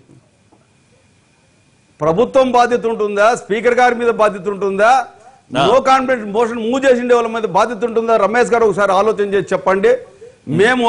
ప్రభుత్వం బాధ్యత ఉంటుందా స్పీకర్ గారి మీద బాధ్యత ఉంటుందా నో కాన్ఫిడెన్స్ మోషన్ మూవ్ చేసిండే వాళ్ళ మీద బాధ్యత ఉంటుందా రమేష్ గారు ఒకసారి ఆలోచన చేసి చెప్పండి మేము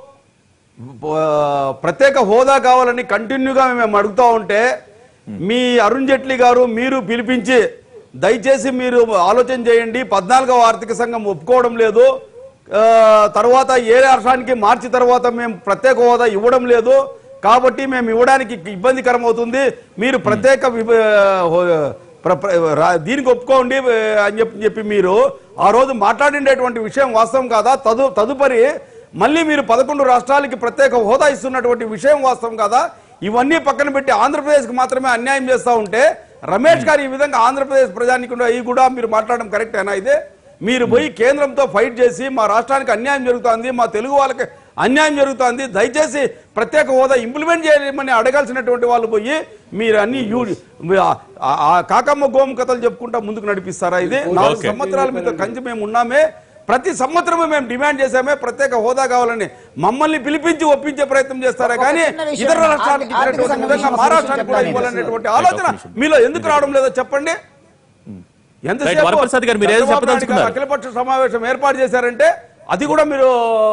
ఆ, ప్రత్యేక హోదా కావాలని కంటిన్యూగా మేము అడుగుతా ఉంటే మీ అరుణ్ జైట్లీ గారు మీరు పిలిపించి దయచేసి మీరు ఆలోచన చేయండి పద్నాలుగవ ఆర్థిక సంఘం ఒప్పుకోవడం లేదు ఆ, తర్వాత ఏ రాష్ట్రానికి మార్చి తర్వాత మేము ప్రత్యేక హోదా ఇవ్వడం లేదు కాబట్టి మేము ఇవ్వడానికి ఇబ్బందికరం అవుతుంది మీరు ప్రత్యేక విభ- హో- ప్ర- ప్ర- రా- దీనికి ఒప్పుకోండి ఆ, అని చెప్పి చెప్పి మీరు ఆ రోజు మాట్లాడిండేటువంటి విషయం వాస్తవం కాదా తదు తదుపరి మళ్ళీ మీరు పదకొండు రాష్ట్రాలకి ప్రత్యేక హోదా ఇస్తున్నటువంటి విషయం వాస్తవం కాదా ఇవన్నీ పక్కన పెట్టి ఆంధ్రప్రదేశ్కి మాత్రమే అన్యాయం చేస్తా ఉంటే రమేష్ గారు ఈ విధంగా ఆంధ్రప్రదేశ్ ప్రజానికి ఈ కూడా మీరు మాట్లాడడం కరెక్టేనా ఇదే మీరు పోయి కేంద్రంతో ఫైట్ చేసి మా రాష్ట్రానికి అన్యాయం జరుగుతోంది మా తెలుగు వాళ్ళకి అన్యాయం జరుగుతోంది దయచేసి ప్రత్యేక హోదా ఇంప్లిమెంట్ చేయమని అడగాల్సినటువంటి వాళ్ళు పోయి మీరు అన్ని యూ- ఆ- ఆ- ఆ కాకమ్మ గోము కథలు చెప్పుకుంటా ముందుకు నడిపిస్తారా ఇది నాలుగు Okay. సంవత్సరాల మీద కంచి మేము ఉన్నామే ప్రతి సంవత్సరము మేము డిమాండ్ చేశామే ప్రత్యేక హోదా కావాలని మమ్మల్ని పిలిపించి ఒప్పించే ప్రయత్నం చేస్తారా ఒక కానీ చిన్న విషయం. ఇతర రాష్ట్రాలకు ఆర్థిక ఇచ్చినటువంటి సంఘం విధంగా విషయం మా ఒక రాష్ట్రానికి కూడా విషయం ఇవ్వాలనేటువంటి చెప్పండి. ఆలోచన ఒక నిమిషం. మీలో ఎందుకు రావడం లేదో చెప్పండి ఎంతసేపు వరప్రసాద్ గారు మీరు ఏదో చంద్రబాబు నాయుడు గారు చెప్పదలుచుకున్నారు? అఖిలపక్ష సమావేశం ఏర్పాటు చేశారంటే అది కూడా మీరు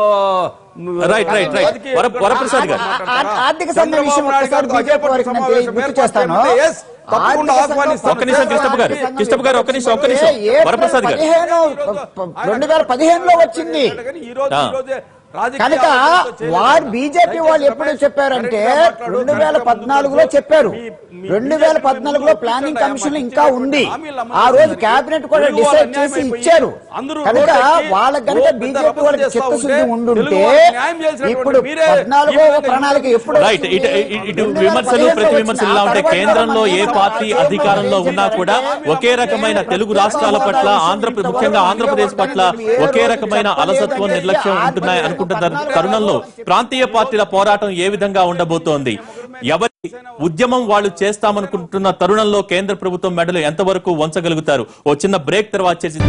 రైట్, రైట్, రైట్. రాజకీయ- వర- వరప్రసాద్ గారు. ఆ- ఆ- ఆర్థిక సంఘం చంద్రబాబు విషయం నాయుడు ఒక్కసారి గారితో బీజేపీ అఖిలపక్ష వారికి నేను సమావేశం గుర్తు ఏర్పాటు చేస్తాను. చేయండి. Yes, తప్పకుండా ఆర్థిక సంఘం ఆహ్వానిస్తాం. ఒక్క నిమిషం కృష్ణప్ప గారు ఆర్థిక సంఘం కృష్ణప్ప గారు ఒక్క నిమిషం ఒక్క నిమిషం ఏప్రిల్ వరప్రసాద్ గారు పదిహేను రెండు వేల పదిహేనులో వచ్చింది ఈ రోజు ఆ. ఈ రోజే రాజకీయ కనుక ఆలోచనతో చేయలేదు. వారు బీజేపీ వాళ్ళు ఎప్పుడు దయచేసి చెప్పారంటే కరెక్ట్గా మాట్లాడు, రెండు వేల కరెక్ట్గా పద్నాలుగులో ముందుకు చెప్పారు మీ- మీ రెండు వేల బీజేపీ పద్నాలుగులో ముందుకు ప్లానింగ్ తీసుకెళ్ళాలి. కమిషన్ మాకు ఇంకా ఉంది హామీలు అమలు ఆ రోజు చేయాలి. కేబినెట్ కూడా తెలుగు డిసైడ్ వాళ్ళు చేసి అన్యాయం ఇచ్చారు అందరూ కనుక రోడ్డెక్కి వాళ్ళకి కనుక ఓ పెద్ద బీజేపీ రభస వాళ్ళకి చేస్తా చిత్తశుద్ధి ఉంటే ఉండుంటే తెలుగు వాళ్ళకి న్యాయం చేయాల్సినటువంటి ఇప్పుడు మీరే పద్నాలుగో ఈ విధంగా ప్రణాళిక ఎప్పుడు రైట్ వచ్చింది? ఇటు ఇటు- ఇటు రెండు వేల విమర్శలు పదిహేనులో ప్రతి వచ్చింది. విమర్శలు ఆ ఇలా ఉంటాయి తర్వాత కేంద్రంలో ఏ మనం పార్టీ ఏం అధికారంలో ఉన్నా కూడా ఒకే రకమైన తెలుగు రాష్ట్రాల పట్ల ఆంధ్రప్రదేశ్ ముఖ్యంగా ఆంధ్రప్రదేశ్ పట్ల ఒకే రకమైన అలసత్వం నిర్లక్ష్యం ఉంటున్నాయి అనుకుంటున్న తరుణంలో ప్రాంతీయ పార్టీల పోరాటం ఏ విధంగా ఉండబోతోంది ఎవరి ఉద్యమం వాళ్ళు చేస్తామనుకుంటున్న తరుణంలో కేంద్ర ప్రభుత్వం మెడలు ఎంతవరకు వంచగలుగుతారు ఓ చిన్న బ్రేక్ తర్వాత చర్చి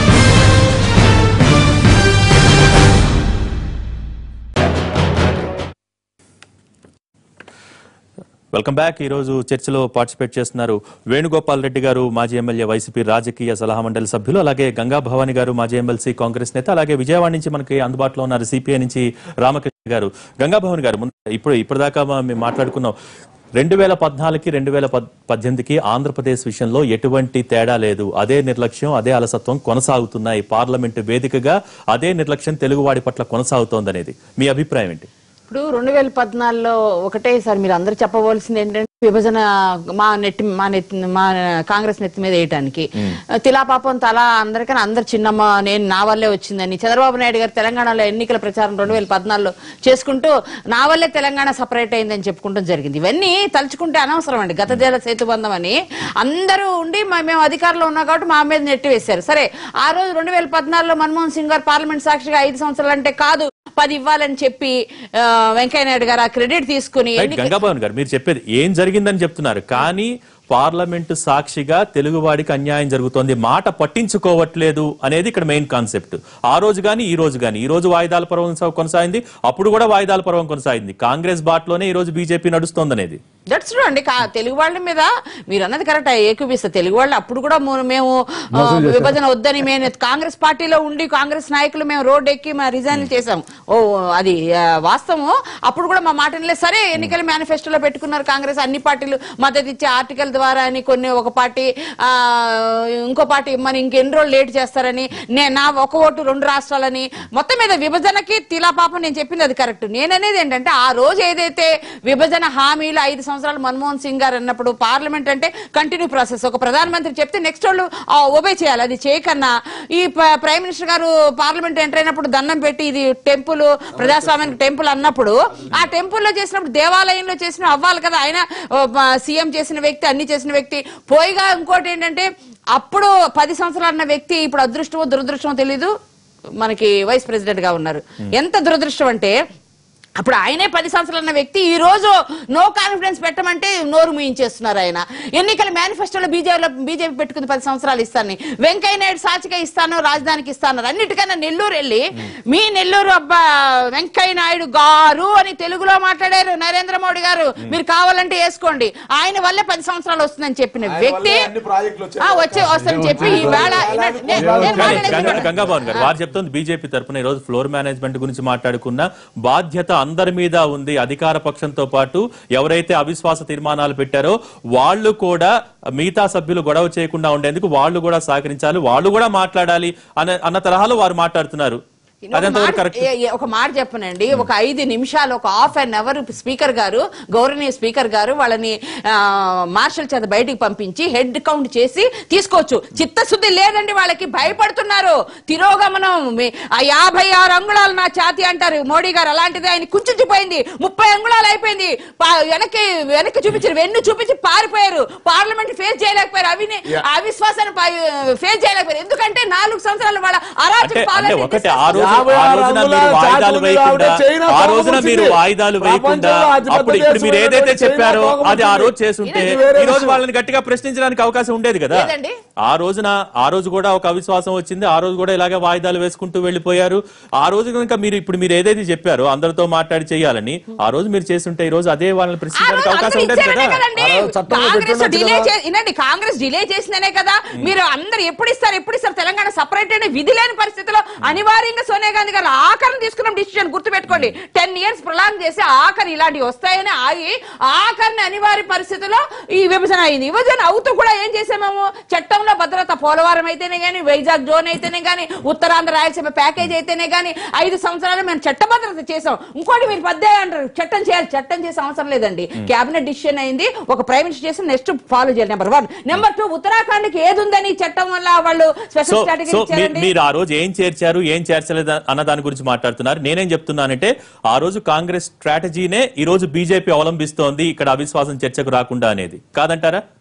వెల్కమ్ బ్యాక్ ఈ రోజు చర్చలో పార్టిసిపేట్ చేస్తున్నారు వేణుగోపాల్ రెడ్డి గారు మాజీ ఎమ్మెల్యే వైసీపీ రాజకీయ సలహా మండలి సభ్యులు అలాగే గంగా భవాని గారు మాజీ ఎమ్మెల్సీ కాంగ్రెస్ నేత అలాగే విజయవాడ నుంచి మనకి అందుబాటులో ఉన్నారు సిపిఐ నుంచి రామకృష్ణ గారు గంగా భవాని గారు ముందు ఇప్పుడు ఇప్పటిదాకా మా- మేము మాట్లాడుకున్నాం రెండు వేల పద్నాలుగుకి రెండు వేల పద్- పద్దెనిమిదికి ఆంధ్రప్రదేశ్ విషయంలో ఎటువంటి తేడా లేదు అదే నిర్లక్ష్యం అదే అలసత్వం కొనసాగుతున్నాయి పార్లమెంటు వేదికగా అదే నిర్లక్ష్యం తెలుగువాడి పట్ల కొనసాగుతోందనేది మీ అభిప్రాయం ఏంటి ఇప్పుడు రెండు వేల పద్నాలుగులో ఒకటేసారి మీరు అందరు చెప్పవలసింది ఏంటంటే విభజన మా నెట్టి మా నెత్తి మా కాంగ్రెస్ నెత్తి మీద వేయటానికి తిలాపాపం తలా అందరికన్నా అందరు చిన్నమ్మ నేను నా వల్లే వచ్చిందని చంద్రబాబు నాయుడు గారు తెలంగాణలో ఎన్నికల ప్రచారం రెండు వేల పద్నాలుగులో చేసుకుంటూ నా వల్లే తెలంగాణ సపరేట్ అయిందని చెప్పుకుంటాం జరిగింది ఇవన్నీ తలుచుకుంటే అనవసరం అండి గతదేల సేతుబంధం అని అందరూ ఉండి మా- మేము అధికారంలో ఉన్నాం కాబట్టి మా మీద నెట్టి వేశారు సరే ఆ రోజు రెండు వేల పద్నాలుగులో మన్మోహన్ సింగ్ గారు పార్లమెంట్ సాక్షిగా ఐదు సంవత్సరాలు అంటే కాదు పది ఇవ్వాలని చెప్పి ఆ, వెంకయ్యనాయుడు గారు ఆ క్రెడిట్ తీసుకుని రైట్ ఎన్నిక- గంగాభవన్ గారు మీరు చెప్పేది ఏం జరిగిందని చెప్తున్నారు కానీ పార్లమెంటు సాక్షిగా తెలుగువాడికి అన్యాయం జరుగుతోంది మాట పట్టించుకోవట్లేదు అనేది ఇక్కడ మెయిన్ కాన్సెప్ట్ ఆ రోజు గాని ఈ రోజు గాని ఈ రోజు వాయిదాల పర్వం స- కొనసాగింది అప్పుడు కూడా వాయిదాల పర్వం కొనసాగింది కాంగ్రెస్ బాటలోనే ఈ రోజు బీజేపీ నడుస్తోందనేది దట్స్ ట్రూ అండి కా- తెలుగు వాళ్ళ మీద మీరు అన్నది కరెక్ట్ ఏకూపిస్తా తెలుగు వాళ్ళు అప్పుడు కూడా ము- మేము ఆ, విభజన వద్దని మేము కాంగ్రెస్ పార్టీలో ఉండి కాంగ్రెస్ నాయకులు మేము రోడ్ ఎక్కి మా రిజైన్ చేసాం ఓ అది ఆ, వాస్తవం అప్పుడు కూడా మా మాట వినలేదు. సరే ఎన్నికల మేనిఫెస్టోలో పెట్టుకున్నారు కాంగ్రెస్ అన్ని పార్టీలు మద్దతు ఇచ్చే ఆర్టికల్ ద్వారా అని కొన్ని ఒక పార్టీ ఆ, ఇంకో పార్టీ మరి ఇంకెన్ని రోజులు లేట్ చేస్తారని నే- నా ఒక ఓటు రెండు రాష్ట్రాలని మొత్తం మీద విభజనకి తిలాపాపం నేను చెప్పింది అది కరెక్ట్ నేననేది ఏంటంటే ఆ రోజు ఏదైతే విభజన హామీలు ఐదు సంవత్సరాలు మన్మోహన్ సింగ్ గారు అన్నప్పుడు పార్లమెంట్ అంటే కంటిన్యూ ప్రాసెస్ ఒక ప్రధానమంత్రి చెప్తే నెక్స్ట్ వాళ్ళు ఒబే చేయాలి అది చేయకన్నా ఈ ప- ప్రైమ్ మినిస్టర్ గారు పార్లమెంట్ ఎంటర్ అయినప్పుడు దండం పెట్టి ఇది టెంపుల్ ప్రజాస్వామ్యానికి టెంపుల్ అన్నప్పుడు ఆ టెంపుల్ లో చేసినప్పుడు దేవాలయంలో చేసిన అవ్వాలి కదా ఆయన సీఎం చేసిన వ్యక్తి అన్ని చేసిన వ్యక్తి పోయిగా ఇంకోటి ఏంటంటే అప్పుడు పది సంవత్సరాలు అన్న వ్యక్తి ఇప్పుడు అదృష్టమో దురదృష్టమో తెలీదు మనకి వైస్ ప్రెసిడెంట్ గా ఉన్నారు ఎంత దురదృష్టం అంటే అప్పుడు ఆయనే పది సంవత్సరాలు ఉన్న వ్యక్తి ఈ రోజు నో కాన్ఫిడెన్స్ పెట్టమంటే నోరు మూయించేస్తున్నారు ఆయన ఎన్నికల మేనిఫెస్టోలో బీజేపీలో బీజేపీ పెట్టుకుంది పది సంవత్సరాలు ఇస్తాను వెంకయ్య నాయుడు సాక్షిగా ఇస్తాను రాజధానికి ఇస్తాను అన్నిటికన్నా నెల్లూరు వెళ్ళి మీ నెల్లూరు అబ్బా వెంకయ్య నాయుడు గారు అని తెలుగులో మాట్లాడారు నరేంద్ర మోడీ గారు మీరు కావాలంటే వేసుకోండి ఆయన వల్లే పది సంవత్సరాలు వస్తుందని చెప్పిన వ్యక్తి అన్ని ప్రాజెక్టులు వచ్చాయి. ఆ, వచ్చే వస్తుందని చెప్పి ఈవేళ నే- నే- నేను కానీ మాట్లాడేది గంగా- చూడండి. గంగాభవన్ గారు వారు చెప్తుంది బీజేపీ తరపున ఈ రోజు ఫ్లోర్ మేనేజ్మెంట్ గురించి మాట్లాడుకున్న బాధ్యత అందరి మీద ఉంది అధికార పక్షంతో పాటు ఎవరైతే అవిశ్వాస తీర్మానాలు పెట్టారో వాళ్ళు కూడా మిగతా సభ్యులు గొడవ చేయకుండా ఉండేందుకు వాళ్ళు కూడా సహకరించాలి వాళ్ళు కూడా మాట్లాడాలి అన్న అన్న తరహాలో వారు మాట్లాడుతున్నారు ఒక అదంతవరకు మాట- కరెక్ట్ ఏ- ఏ- ఒక మాట చెప్పనండి ఒక ఐదు నిమిషాలు ఒక హాఫ్ అన్ అవర్ స్పీకర్ గారు గౌరవనీయ స్పీకర్ గారు వాళ్ళని ఆ, మార్షల్ చేత బయటికి పంపించి హెడ్ కౌంట్ చేసి తీసుకోవచ్చు చిత్తశుద్ధి లేదండి వాళ్ళకి భయపడుతున్నారు తిరోగమనం మీ- ఆ యాభై ఆరు అంగుళాలు నా ఛాతి అంటారు మోడీ గారు అలాంటిది ఆయన కుంచుకుపోయింది ముప్పై అంగుళాలు అయిపోయింది పా- వెనక్కి వెనక్కి చూపించారు వెన్ను చూపించి పారిపోయారు పార్లమెంట్ ఫేస్ చేయలేకపోయారు అవి అవిశ్వాసాన్ని ఫేస్ చేయలేకపోయారు ఎందుకంటే నాలుగు సంవత్సరాలు వాళ్ళ అంటే అరాచక అంటే పాలన ఒకటి ఆ రోజు యాభై ఆ ఆరు రోజున అంగుళాల మీరు వాయిదాలు చాటు వేయకుండా ఉంది చైనా ఆ రోజున తోకముడిచింది. మీరు వాయిదాలు వేయకుండా ప్రపంచంలో అతిపెద్ద అప్పుడు ఇప్పుడు మీరు ఏదైతే దేశమైనటువంటి చెప్పారో చైనా అది ఆ రోజు తోకముడిచింది. చేస్తుంటే ఇది వేరే ఈ రోజు విషయం. వాళ్ళని గట్టిగా ప్రశ్నించడానికి అవకాశం ఉండేది కదా లేదండి. ఆ రోజున ఆ రోజు కూడా ఒక అవిశ్వాసం వచ్చింది ఆ రోజు కూడా ఇలాగే వాయిదాలు వేసుకుంటూ వెళ్ళిపోయారు ఆ రోజు కనుక మీరు ఇప్పుడు మీరు ఏదైతే చెప్పారో అందరితో మాట్లాడి చేయాలని ఆ రోజు మీరు చేస్తుంటే ఈ రోజు అదే వాళ్ళని ఆ ప్రశ్నించడానికి రోజు అవకాశం అందరూ ఉండేది ఇచ్చారనే కదా కదండి. ఆ రోజు చట్టంలో కాంగ్రెస్ పెట్టినట్టు డిలే కదా. చే- వినండి కాంగ్రెస్ డిలే చేసిందనే కదా మీరు అందరు ఎప్పుడు ఇస్తారు ఎప్పుడు ఇస్తారు తెలంగాణ సపరేట్ అనే విధి లేని పరిస్థితిలో అనివార్యంగా సోనియా గాంధీ గారు ఆఖరిని తీసుకున్న డిసిషన్ గుర్తు పెట్టుకోండి టెన్ ఇయర్స్ ప్రొలాంగ్ చేసి ఆఖరి ఇలాంటివి వస్తాయని ఆగి ఆఖరిని అనివార్య పరిస్థితిలో ఈ విభజన అయింది విభజన అవుతూ కూడా ఏం చేసాము చట్టంలో భద్రత పోలవరం అయితేనే గానీ వైజాగ్ జోన్ అయితేనే గానీ ఉత్తరాంధ్ర రాయలసీమ ప్యాకేజ్ అయితేనే గానీ ఐదు సంవత్సరాలు మేము చట్టభద్రత చేసాం ఇంకోటి మీరు పద్దే అంటారు చట్టం చేయాలి చట్టం చేసే అవసరం లేదండి కేబినెట్ డిసిషన్ అయింది ఒక ప్రైమ్ మినిస్టర్ చేసి నెక్స్ట్ ఫాలో చేయాలి number one number two Uttarakhand కి ఏది ఉందని చట్టం వల్ల వాళ్ళు సో స్పెషల్ స్ట్రాటజీ సో మీ- ఇచ్చారండి మీరు ఆ రోజు ఏం చేర్చారు ఏం చేర్చలేదు అన్న దాని గురించి మాట్లాడుతున్నారు నేనేం చెప్తున్నానంటే ఆ రోజు కాంగ్రెస్ స్ట్రాటజీనే ఈ రోజు బీజేపీ అవలంబిస్తోంది ఇక్కడ అవిశ్వాసం చర్చకు రాకుండా అనేది కాదంటారా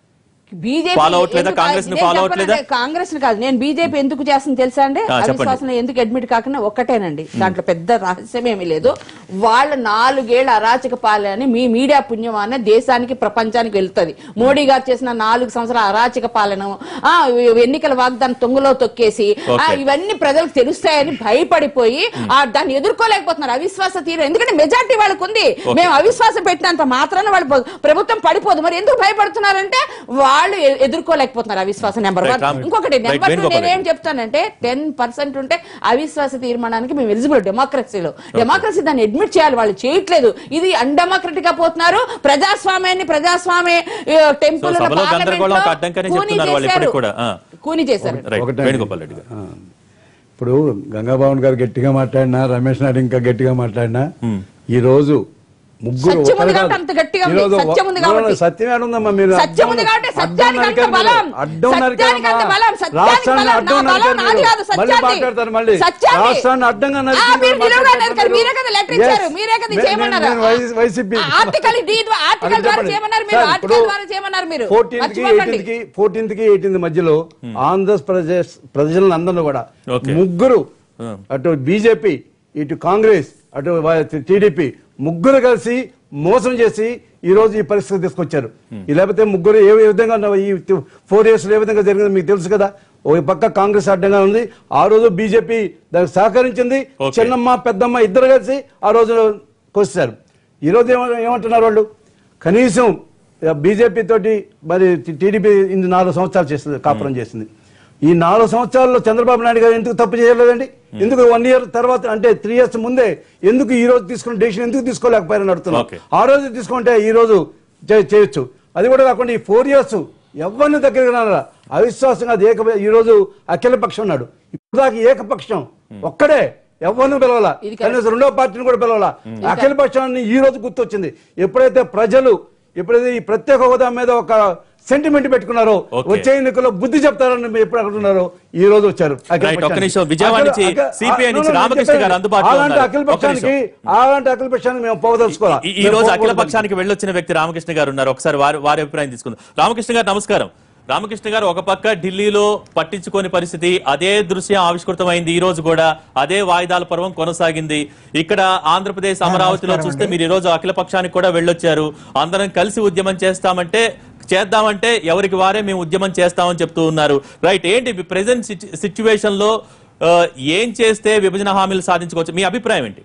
బీజేపీ ఫాలో అవట్లేదా ఎందుకు- కాంగ్రెస్ ని నేను ఫాలో చెప్పనండి, అవట్లేదా కాంగ్రెస్ ని కాదు నేను బీజేపీ ఎందుకు చేస్తుంది తెలుసా అండి ఆ, చెప్పండి. అవిశ్వాసంలో ఎందుకు అడ్మిట్ కాకుండా ఒక్కటేనండి దాంట్లో పెద్ద రహస్యం ఏమీ లేదు వాళ్ళ నాలుగేళ్ల అరాచక పాలన మీ మీడియా పుణ్యమాన దేశానికి ప్రపంచానికి వెళ్తది మోడీ గారు చేసిన నాలుగు సంవత్సరాల అరాచక పాలన ఆ ఎన్నికల వాగ్దానం తొంగలో తొక్కేసి ఆ, Okay. ఇవన్నీ ప్రజలకు తెలుస్తాయని భయపడిపోయి ఆ దాన్ని ఎదుర్కోలేకపోతున్నారు అవిశ్వాస తీరు ఎందుకంటే మెజార్టీ వాళ్ళకు ఉంది మేము అవిశ్వాసం పెట్టినంత మాత్రాన వాళ్ళు ప- ప్రభుత్వం పడిపోదు మరి ఎందుకు భయపడుతున్నారంటే వాళ్ళు ఎ- ఎదుర్కోలేకపోతున్నారు అవిశ్వాసం నెంబర్ Right, వన్ Ram- ఇంకొకటి Right, నెంబర్ టూ వేణుగోపాల్ నేనేం రెడ్డి. చెప్తానంటే టెన్ పర్సెంట్ ఉంటే అవిశ్వాస తీర్మానానికి మేము ఎలిజిబుల్ డెమోక్రసీలో డెమోక్రసీ దాన్ని అడ్మిట్ చేయాలి వాళ్ళు చేయట్లేదు ఇది అన్డెమోక్రటిక్ గా పోతున్నారు ప్రజాస్వామ్యాన్ని ప్రజాస్వామ్య టెంపుల్ So, సభలో గందరగోళం ఒక అడ్డంకనే చెప్తున్నారు వాళ్ళు ఇప్పటికి కూడా. ఆ. కూని చేశారు రైట్ ఒకటే వేణుగోపాల్ రెడ్డి గారు ఆ. ఇప్పుడు గంగాభవన్ గారు గట్టిగా మాట్లాడినా రమేష్ నాయుడు ఇంకా గట్టిగా మాట్లాడినా ఈ రోజు ముగ్గురు సత్యం ఉంది ఒకరు కాబట్టి కాదు. అంత గట్టిగా ఈ ఉంది. రోజు సత్యం ఉంది నో, నో, కాబట్టి. సత్యం ఏడుందమ్మా మీరు సత్యం ఉంది కాబట్టి అడ్డం సత్యానికి అంత నరికారు బలం. మీరు. అడ్డం సత్యానికి నరికారమ్మా. అంత బలం. సత్యానికి రాష్ట్రాన్ని బలం. అడ్డం నా బలం నరికారు నాది మీరు. కాదు, మళ్ళీ సత్యాన్ని. మాట్లాడతారు మళ్ళీ సత్యాన్ని. రాష్ట్రాన్ని అడ్డంగా ఆ, నరికి మీరు నిలువుగా మాట్లాడతారు నరికారు. మీరు. మీరే కదా లెటర్ Yes. ఇచ్చారు. మీరే కదా నేను- చేయమన్నారు. నేను వై- వైసీపీ ఆ, ఆర్టికల్ డి ద్వారా- ఆర్టికల్ అది ద్వారా చెప్పండి. చేయమన్నారు మీరు. సార్, ఆర్టికల్ ఇప్పుడు ద్వారా చేయమన్నారు మీరు. 14th కి మర్చిపోకండి. 18th కి 14th కి 18th మధ్యలో ఆంధ్రప్రదేశ్ ప్రజలందరూ కూడా Okay. ముగ్గురు Hmm. అటు బీజేపీ ఇటు కాంగ్రెస్ అటు టీడీపీ ముగ్గురు కలిసి మోసం చేసి ఈ రోజు ఈ పరిస్థితి తీసుకొచ్చారు ఈ లేకపోతే ముగ్గురు ఏ విధంగా ఉన్న- ఈ ఫోర్ ఇయర్స్ ఏ విధంగా జరిగిందో మీకు తెలుసు కదా ఒక పక్క కాంగ్రెస్ అడ్డంగా ఉంది ఆ రోజు బీజేపీ దానికి సహకరించింది Okay. చిన్నమ్మ పెద్దమ్మ ఇద్దరు కలిసి ఆ రోజు కొచ్చారు ఈ రోజు ఏమ- ఏమంటున్నారు వాళ్ళు కనీసం బీజేపీ తోటి మరి టీడీపీ ఇది నాలుగు సంవత్సరాలు చేసింది కాపురం చేసింది ఈ నాలుగు సంవత్సరాల్లో చంద్రబాబు నాయుడు గారు ఎందుకు తప్పు చేయలేదండి ఎందుకు వన్ ఇయర్ తర్వాత అంటే త్రీ ఇయర్స్ ముందే ఎందుకు ఈ రోజు తీసుకున్న డెసిషన్ ఎందుకు తీసుకోలేకపోయారని అడుగుతున్నాం Okay. ఆ రోజు తీసుకుంటే ఈ రోజు చే- చేయొచ్చు అది కూడా కాకుండా ఈ ఫోర్ ఇయర్స్ ఎవరిని దగ్గరికి రారా అవిశ్వాసంగా అది ఏక ఈ రోజు అఖిల పక్షం ఉన్నాడు ఇప్పుడు దాకా ఏకపక్షం ఒక్కడే ఎవరిని పిలవాలా ఇది correct. కనీసం రెండో పార్టీని కూడా పిలవాలా అఖిల పక్షాన్ని ఈ రోజు గుర్తొచ్చింది ఎప్పుడైతే ప్రజలు ఎప్పుడైతే ఈ ప్రత్యేక హోదా మీద ఒక సెంటిమెంట్ పెట్టుకున్నారో Okay. వచ్చే ఎన్నికల్లో బుద్ధి చెప్తారని మీరు ఎప్పుడు అక్కడ ఉన్నారో ఈ రోజు వచ్చారు అఖిల Right, ఒక్క పక్షానికి. నిమిషం. విజయవాడ అఖిల- నుంచి అఖిల- CPI ఆ, నుంచి no, no, రామకృష్ణ నేను గారు చెప్పేది. అందుబాటులో అలాంటి ఉన్నారు. అఖిల ఒక్క పక్షానికి అలాంటి అఖిల పక్షానికి మేము పోదలుచుకోవాలి ఈ- ఈ రోజు అఖిల పక్షానికి వెళ్ళొచ్చిన వ్యక్తి రామకృష్ణ గారు ఉన్నారు ఒకసారి వారి వారి అభిప్రాయం తీసుకుందాం రామకృష్ణ గారు నమస్కారం రామకృష్ణ గారు ఒక పక్క ఢిల్లీలో పట్టించుకోని పరిస్థితి అదే దృశ్యం ఆవిష్కృతమైంది ఈ రోజు కూడా అదే వాయిదాల పర్వం కొనసాగింది ఇక్కడ ఆంధ్రప్రదేశ్ అమరావతిలో చూస్తే మీరు ఈ రోజు అఖిల పక్షానికి కూడా వెళ్ళొచ్చారు అందరం కలిసి ఉద్యమం చేస్తామంటే చేద్దామంటే ఎవరికి వారే మేము ఉద్యమం చేస్తామని చెప్తూ ఉన్నారు రైట్ ఏంటి ప్రెసెంట్ సిచ్యువేషన్ లో ఆ, ఏం చేస్తే విభజన హామీలు సాధించుకోవచ్చు మీ అభిప్రాయం ఏంటి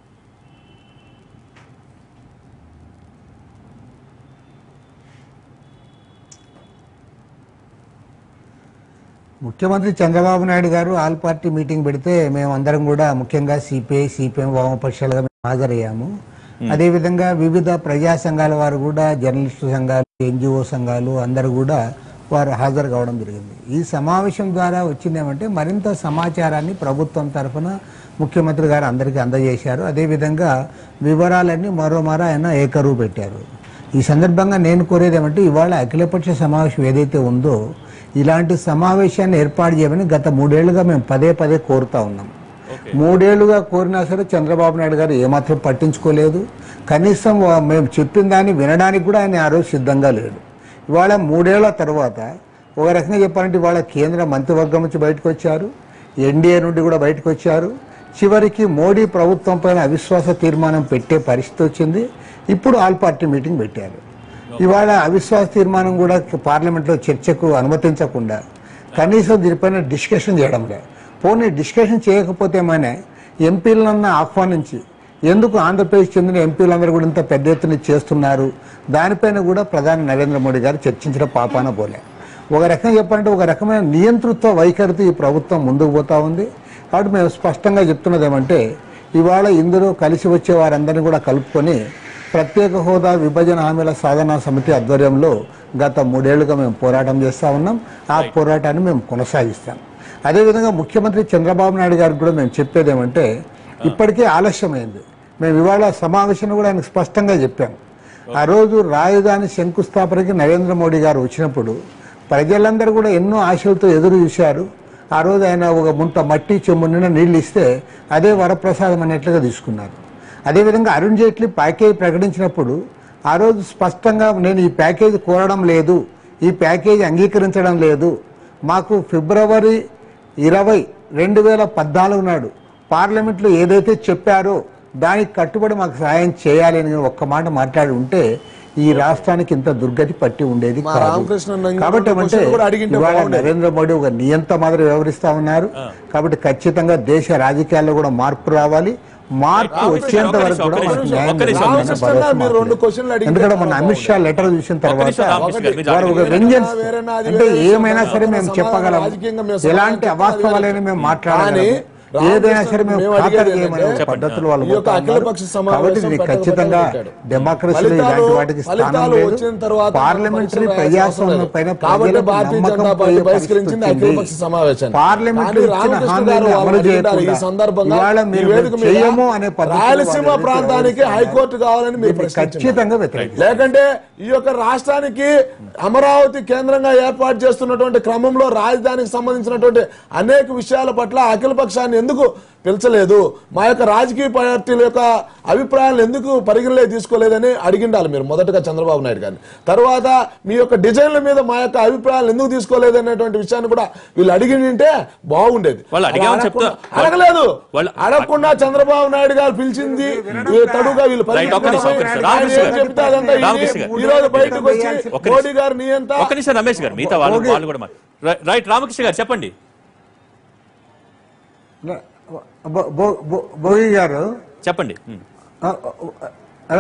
ముఖ్యమంత్రి చంద్రబాబు నాయుడు గారు ఆల్ పార్టీ మీటింగ్ పెడితే మేము అందరం కూడా ముఖ్యంగా సిపిఐ సిపిఎం వామపక్షాలుగా మేము హాజరయ్యాము అదేవిధంగా వివిధ ప్రజా సంఘాల వారు కూడా జర్నలిస్టు సంఘాలు ఎన్జిఓ సంఘాలు అందరూ కూడా వారు హాజరు కావడం జరిగింది ఈ సమావేశం ద్వారా వచ్చింది ఏమంటే మరింత సమాచారాన్ని ప్రభుత్వం తరఫున ముఖ్యమంత్రి గారు అందరికీ అందజేశారు అదేవిధంగా వివరాలన్నీ మరోమారా ఆయన ఏకరువు పెట్టారు ఈ సందర్భంగా నేను కోరేది ఏమంటే ఇవాళ అఖిలపక్ష సమావేశం ఏదైతే ఉందో ఇలాంటి సమావేశాన్ని ఏర్పాటు చేయమని గత మూడేళ్లుగా మేము పదే పదే కోరుతా ఉన్నాం మూడేళ్లుగా కోరినా సరే చంద్రబాబు నాయుడు గారు ఏమాత్రం పట్టించుకోలేదు కనీసం వా- మేము చెప్పిన దాన్ని వినడానికి కూడా ఆయన ఆ రోజు సిద్ధంగా లేడు ఇవాళ మూడేళ్ల తర్వాత ఒక రకంగా చెప్పాలంటే ఇవాళ కేంద్ర మంత్రివర్గం నుంచి బయటకు వచ్చారు ఎన్డీఏ నుండి కూడా బయటకు వచ్చారు చివరికి మోడీ ప్రభుత్వం పైన అవిశ్వాస తీర్మానం పెట్టే పరిస్థితి వచ్చింది ఇప్పుడు ఆల్ పార్టీ మీటింగ్ పెట్టారు ఇవాళ అవిశ్వాస తీర్మానం కూడా పార్లమెంట్లో చర్చకు అనుమతించకుండా కనీసం దీనిపైన డిస్కషన్ చేయడం లేదు పోనీ డిస్కషన్ చేయకపోతే మన ఎంపీలనన్నా ఆహ్వానించి ఎందుకు ఆంధ్రప్రదేశ్ చెందిన ఎంపీలందరూ కూడా ఇంత పెద్ద ఎత్తున చేస్తున్నారు దానిపైన కూడా ప్రధాని నరేంద్ర మోడీ గారు చర్చించిన పాపాన పోలే ఒక రకంగా చెప్పాలంటే ఒక రకమైన నియంతృత్వ వైఖరితో ఈ ప్రభుత్వం ముందుకు పోతా ఉంది కాబట్టి మేము స్పష్టంగా చెప్తున్నది ఏమంటే ఇవాళ ఇందులో కలిసి వచ్చే వారందరినీ కూడా కలుపుకొని ప్రత్యేక హోదా విభజన హామీల సాధనా సమితి ఆధ్వర్యంలో గత మూడేళ్లుగా మేము పోరాటం చేస్తా ఉన్నాం ఆ పోరాటాన్ని మేము కొనసాగిస్తాం అదేవిధంగా ముఖ్యమంత్రి చంద్రబాబు నాయుడు గారికి కూడా మేము చెప్పేది ఏమంటే ఇప్పటికే ఆలస్యమైంది మేము ఇవాళ సమావేశంలో కూడా ఆయనకు స్పష్టంగా చెప్పాం ఆ రోజు రాజధాని శంకుస్థాపనకి నరేంద్ర మోడీ గారు వచ్చినప్పుడు ప్రజలందరూ కూడా ఎన్నో ఆశలతో ఎదురు చూశారు ఆ రోజు ఆయన ఒక ముంత మట్టి చెమ్ము నిండా నీళ్ళు ఇస్తే అదే వరప్రసాదం అన్నట్లుగా తీసుకున్నారు అదేవిధంగా అరుణ్ జైట్లీ ప్యాకేజ్ ప్రకటించినప్పుడు ఆ రోజు స్పష్టంగా నేను ఈ ప్యాకేజ్ కోరడం లేదు ఈ ప్యాకేజీ అంగీకరించడం లేదు మాకు ఫిబ్రవరి ఇరవై రెండు వేల పద్నాలుగు నాడు పార్లమెంట్లో ఏదైతే చెప్పారో దానికి కట్టుబడి మాకు సహాయం చేయాలి అని ఒక్క మాట మాట్లాడి ఉంటే ఈ రాష్ట్రానికి ఇంత దుర్గతి పట్టి ఉండేది మా కాదు. రామకృష్ణ అన్న ఇంకొక కాబట్టి ఏమంటే క్వశ్చన్ కూడా అడిగింటే ఇవాళ బాగుండేది. నరేంద్ర మోడీ ఒక నియంత మాదిరి వ్యవహరిస్తా ఉన్నారు కాబట్టి ఖచ్చితంగా దేశ రాజకీయాల్లో కూడా మార్పు రావాలి మార్పు రామకృష్ణ, వచ్చేంత ఒక్క వరకు నిమిషం, కూడా ఒక్క మనకు నిమిషం, న్యాయం ఒక్క నిమిషం, జరుగుతుందన్న రామకృష్ణ భరోసా గారు, మీరు మాకు రెండు లేదు. క్వశ్చన్లు అడిగితే ఎందుకంటే మన చాలా అమిత్ షా లెటర్ చూసిన తర్వాత నిమిషం, రామకృష్ణ గారు, మీరు వారు ఒక అడిగిన వెంజన్స్ వేరేనా, అది అంటే వేరే విషయం. ఏమైనా సరే మేము సమాధానం చెప్పగలం రాజకీయంగా మేము సమాధానం ఎలాంటి చెప్పాలి. అవాస్తవాలైన మేము మాట్లాడాలి కానీ ఏదైనా సరే మేము మేము ఖాతరు అడిగేది చేయమనే ఏంటంటే, పద్ధతులు వాళ్ళు ఈ యొక్క పోతా అఖిల ఉన్నారు. పక్ష సమావేశం కాబట్టి ఇది పెట్టక ఖచ్చితంగా పెట్టాడు. డెమోక్రసీలో ఫలితాలు- ఇలాంటి వాటికి స్థానం ఫలితాలు లేదు వచ్చిన తర్వాత పార్లమెంటరీ మనకు ప్రజాస్వామ్యం అవసరం పైన లేదు. కాబట్టి ప్రజలకు భారతీయ నమ్మకం జనతా పార్టీ పోయే బహిష్కరించింది పరిస్థితి అఖిల ఉంది. పక్ష సమావేశాన్ని. పార్లమెంట్ కానీ ఇచ్చిన రామకృష్ణ హామీని గారు అమలు అమలు చేయకుండా చేయకుండా ఈ సందర్భంగా ఇవాళ ఈ మీరు వేదిక మీద చేయము అనే పద్ధతిలో రాయలసీమ వాళ్ళు ప్రాంతానికి వ్యవహరిస్తున్నారు. హైకోర్టు కావాలని మీరు దీన్ని ప్రశ్నించారు. ఖచ్చితంగా వ్యతిరేకిస్తాం లేకంటే ఈ యొక్క రాష్ట్రానికి అమరావతి కేంద్రంగా ఏర్పాటు చేస్తున్నటువంటి క్రమంలో రాజధానికి సంబంధించినటువంటి అనేక విషయాల పట్ల అఖిల పక్షాన్ని ఎందుకు పిలిచలేదు మా యొక్క రాజకీయ పార్టీల యొక్క అభిప్రాయాలు ఎందుకు పరిగణలో తీసుకోలేదని అడిగిండాలి మీరు మొదటగా చంద్రబాబు నాయుడు గారిని తర్వాత మీ యొక్క డిజైన్ల మీద మా యొక్క అభిప్రాయాలు ఎందుకు తీసుకోలేదు అనేటువంటి విషయాన్ని కూడా వీళ్ళు అడిగి ఉంటే బాగుండేది వాళ్ళు అడిగామని అలా చెప్తా- అడగకుండా- అడగలేదు వాళ్ళు- అడగకుండా చంద్రబాబు నాయుడు గారు పిలిచింది ఈ తడుగా వీళ్ళు రైట్, ఒక్క నిమిషం, ఒక్క నిమిషం. ఆయన ఏం చెప్తే అదంతా ఇది. రామకృష్ణ గారు. ఈ రోజు బయటకు వచ్చి ఒక్క నిమిషం. మోడీ గారు నియంత ఒక్క నిమిషం రమేష్ గారు మిగతా వాళ్ళు వాళ్ళు కూడా మాట్లాడు. రై- రైట్ రామకృష్ణ గారు చెప్పండి బో- బో- బో- భోగి గారు చెప్పండి ఉమ్. ఆ, ఆ,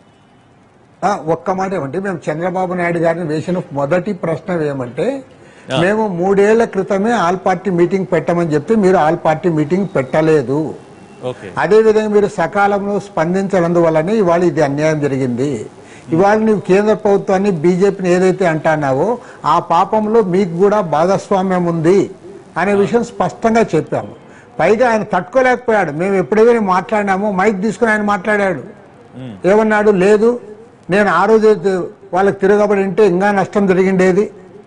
ఆ, ఒక్క మాట ఏమంటే మేము చంద్రబాబు నాయుడు గారిని వేసిన మొదటి ప్రశ్న ఏమంటే మేము మూడేళ్ల క్రితమే ఆల్ పార్టీ మీటింగ్ పెట్టమని చెప్తే మీరు ఆల్ పార్టీ మీటింగ్ పెట్టలేదు ఓకే అదేవిధంగా మీరు సకాలంలో స్పందించనందువల్లనే ఇవాళ ఇది అన్యాయం జరిగింది ఇవాళ నువ్వు కేంద్ర ప్రభుత్వాన్ని బీజేపీని ఏదైతే అంటున్నావో ఆ పాపంలో మీకు కూడా భాగస్వామ్యం ఉంది అనే విషయం స్పష్టంగా చెప్పాము పైగా ఆయన తట్టుకోలేకపోయాడు మేము ఎప్పుడైతే మాట్లాడినామో మైక్ తీసుకుని ఆయన మాట్లాడాడు ఏమన్నాడు లేదు నేను ఆ రోజు అయితే వాళ్ళకి తిరగబడి ఉంటే ఇంకా నష్టం జరిగిండేది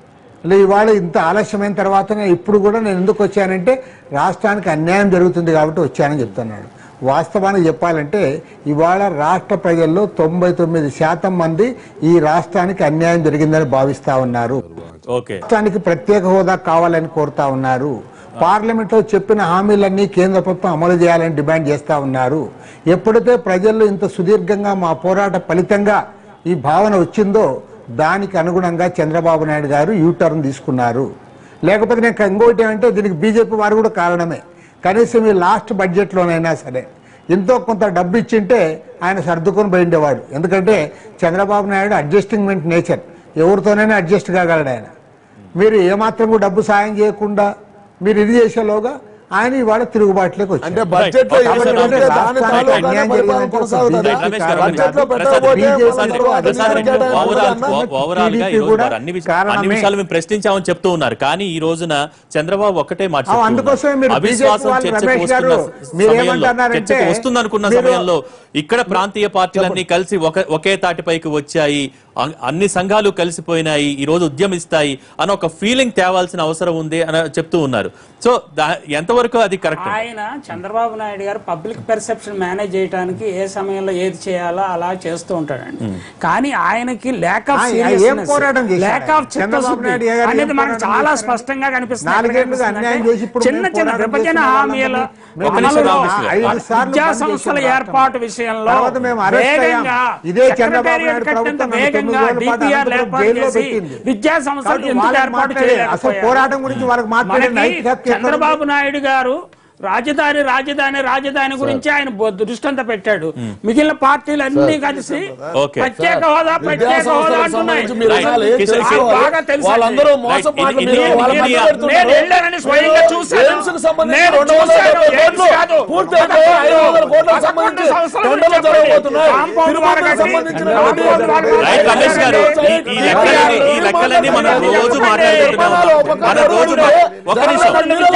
లే ఇవాళ ఇంత ఆలస్యమైన తర్వాత ఇప్పుడు కూడా నేను ఎందుకు వచ్చానంటే రాష్ట్రానికి అన్యాయం జరుగుతుంది కాబట్టి వచ్చానని చెప్తున్నాడు వాస్తవానికి చెప్పాలంటే ఇవాళ రాష్ట్ర ప్రజల్లో తొంభై తొమ్మిది శాతం మంది ఈ రాష్ట్రానికి అన్యాయం జరిగిందని భావిస్తా ఉన్నారు ఓకే రాష్ట్రానికి ప్రత్యేక హోదా కావాలని కోరుతా ఉన్నారు పార్లమెంట్ లో చెప్పిన హామీలన్నీ కేంద్ర ప్రభుత్వం అమలు చేయాలని డిమాండ్ చేస్తా ఉన్నారు ఎప్పుడైతే ప్రజల్లో ఇంత సుదీర్ఘంగా మా పోరాట ఫలితంగా ఈ భావన వచ్చిందో దానికి అనుగుణంగా చంద్రబాబు నాయుడు గారు యూటర్న్ తీసుకున్నారు లేకపోతే నేను ఇంకోటి అంటే దీనికి బీజేపీ వారు కూడా కారణమే కనీసం ఈ లాస్ట్ బడ్జెట్లోనైనా సరే ఎంతో కొంత డబ్బు ఇచ్చింటే ఆయన సర్దుకొని పోయిండేవాడు ఎందుకంటే చంద్రబాబు నాయుడు అడ్జస్టింగ్మెంట్ నేచర్ ఎవరితోనైనా అడ్జస్ట్ కాగలడు ఆయన మీరు ఏమాత్రం కూడా డబ్బు సాయం చేయకుండా మీరు ఇది చేసేలోగా ఆయన ఇవాళ తిరుగుబాటులోకి వచ్చారు అంటే బడ్జెట్ లో Right. ఏమి Okay, పెడితే sir. దాని రాష్ట్రానికి తాలూకానే అన్యాయం పరిపాలన జరిగినందుకు కొనసాగుతుంది. BJP రమేష్ గారు, కారణం బడ్జెట్ లో కాదు. పెట్టకపోతే BJP మళ్ళీ తర్వాత ప్రసాద్ నిధులు కేటాయింపు ఓవరాల్ కూడా అన్న- ఓవరాల్ గా ఈ TDP రోజు కూడా వారు అన్ని విష- అన్ని కారణమే. విషయాలు మేము ప్రశ్నించామని చెప్తూ ఉన్నారు కానీ ఈ రోజున చంద్రబాబు ఒక్కటే మాట ఆ, చెప్తూ అందుకోసమే ఉన్నారు. మీరు అవిశ్వాసం BJP వాళ్ళు చర్చకు రమేష్ వస్తున్న గారు, మీరు సమయంలో ఏమంటున్నారంటే చర్చకు వస్తుందనుకున్న మీరు- సమయంలో ఇక్కడ ప్రాంతీయ పార్టీలన్నీ కలిసి ఒక ఒకే తాటిపైకి వచ్చాయి అ- అన్ని సంఘాలు కలిసిపోయినాయి ఈ రోజు ఉద్యమిస్తాయి అని ఒక ఫీలింగ్ తేవాల్సిన అవసరం ఉంది అని చెప్తూ ఉన్నారు సో దా- ఎంతవరకు అది కరెక్ట్ ఆయన చంద్రబాబు నాయుడు గారు పబ్లిక్ పెర్సెప్షన్ మేనేజ్ చేయడానికి ఏ సమయంలో ఏది చేయాలో అలా చేస్తూ ఉంటాడండి కానీ ఆయనకి ల్యాక్ ఆఫ్ ఆయన ఏం పోరాటం చేశాడు ల్యాక్ ఆఫ్ ఆయన? చంద్రబాబు నాయుడు గారు ఏం అనేది మనకు పోరాటం చాలా చేశారు? స్పష్టంగా కనిపిస్తుంది నాలుగేళ్లుగా ఎక్కడ అన్యాయం కనిపిస్తుందంటే చేసి ఇప్పుడు చిన్న మేము చిన్న పోరాటం విభజన చేస్తున్న హామీల మేము కనీసం అమలులో రామకృష్ణ గారు. ఐదు సార్లు విద్యా బంద్ సంస్థల చేసిన ఏర్పాటు విషయంలో తర్వాత మేము అరెస్ట్ అయ్యాం. వేగంగా ఇదే చంద్రబాబు సెక్రటేరియట్ నాయుడు కట్టంత ప్రభుత్వం నన్ను వేగంగా తొమ్మిది రోజుల పాటు DPR అనంతపురం ఏర్పాటు జైల్లో చేసి పెట్టింది. విద్యా సంస్థలు కాబట్టి ఎందుకు వాళ్ళకి ఏర్పాటు మాట్లాడే- అసలు చేయలేకపోయారు? పోరాటం గురించి వాళ్ళకి మాట్లాడే మనకి నైతిక హక్కు ఎక్కడ ఉంది? చంద్రబాబు నాయుడు గారు రాజధాని రాజధాని రాజధాని గురించి ఆయన బొ- దృష్టి అంతా పెట్టాడు మిగిలిన పార్టీలు అన్ని కలిసి ఓకే. ప్రత్యేక హోదా ప్రత్యేక హోదా విద్యాసంస్థలకు అంటున్నాయి సంబంధించి మీరు Right. వినాలి, ఏం కిషోర్- తెలుసుకోవాలి. బాగా తెలుసు వాళ్ళందరూ అండి. మోసం Right. మాటలు ఇన్ని- మీరు వాళ్ళ ఇన్ని- మధ్య ఇన్ని- పెడుతున్నారు. నేను వెళ్ళానని స్వయంగా చూశాను. ఎయిమ్స్కి సంబంధించి నేను రెండు వందల చూశాను. యాభై ఎయిమ్స్ కోట్లు, కాదు. పూర్తిగా పదకొండు ఐదు వందల కోట్లకు పదకొండు సంబంధించి సంవత్సరాల టెండర్లు నుంచి జరగబోతున్నాయి. కాంపౌండ్ తిరుపతికి వారు కట్టి, సంబంధించిన కాంపౌండ్ వారు కట్టి, రైట్ రమేష్ గారు ఈ- ఈ లెక్కలన్నీ ఈ లెక్కలన్నీ మనం రోజు మాట్లాడుతూనే ఉన్నాం మన రోజు మా- ఒక్క నిమిషం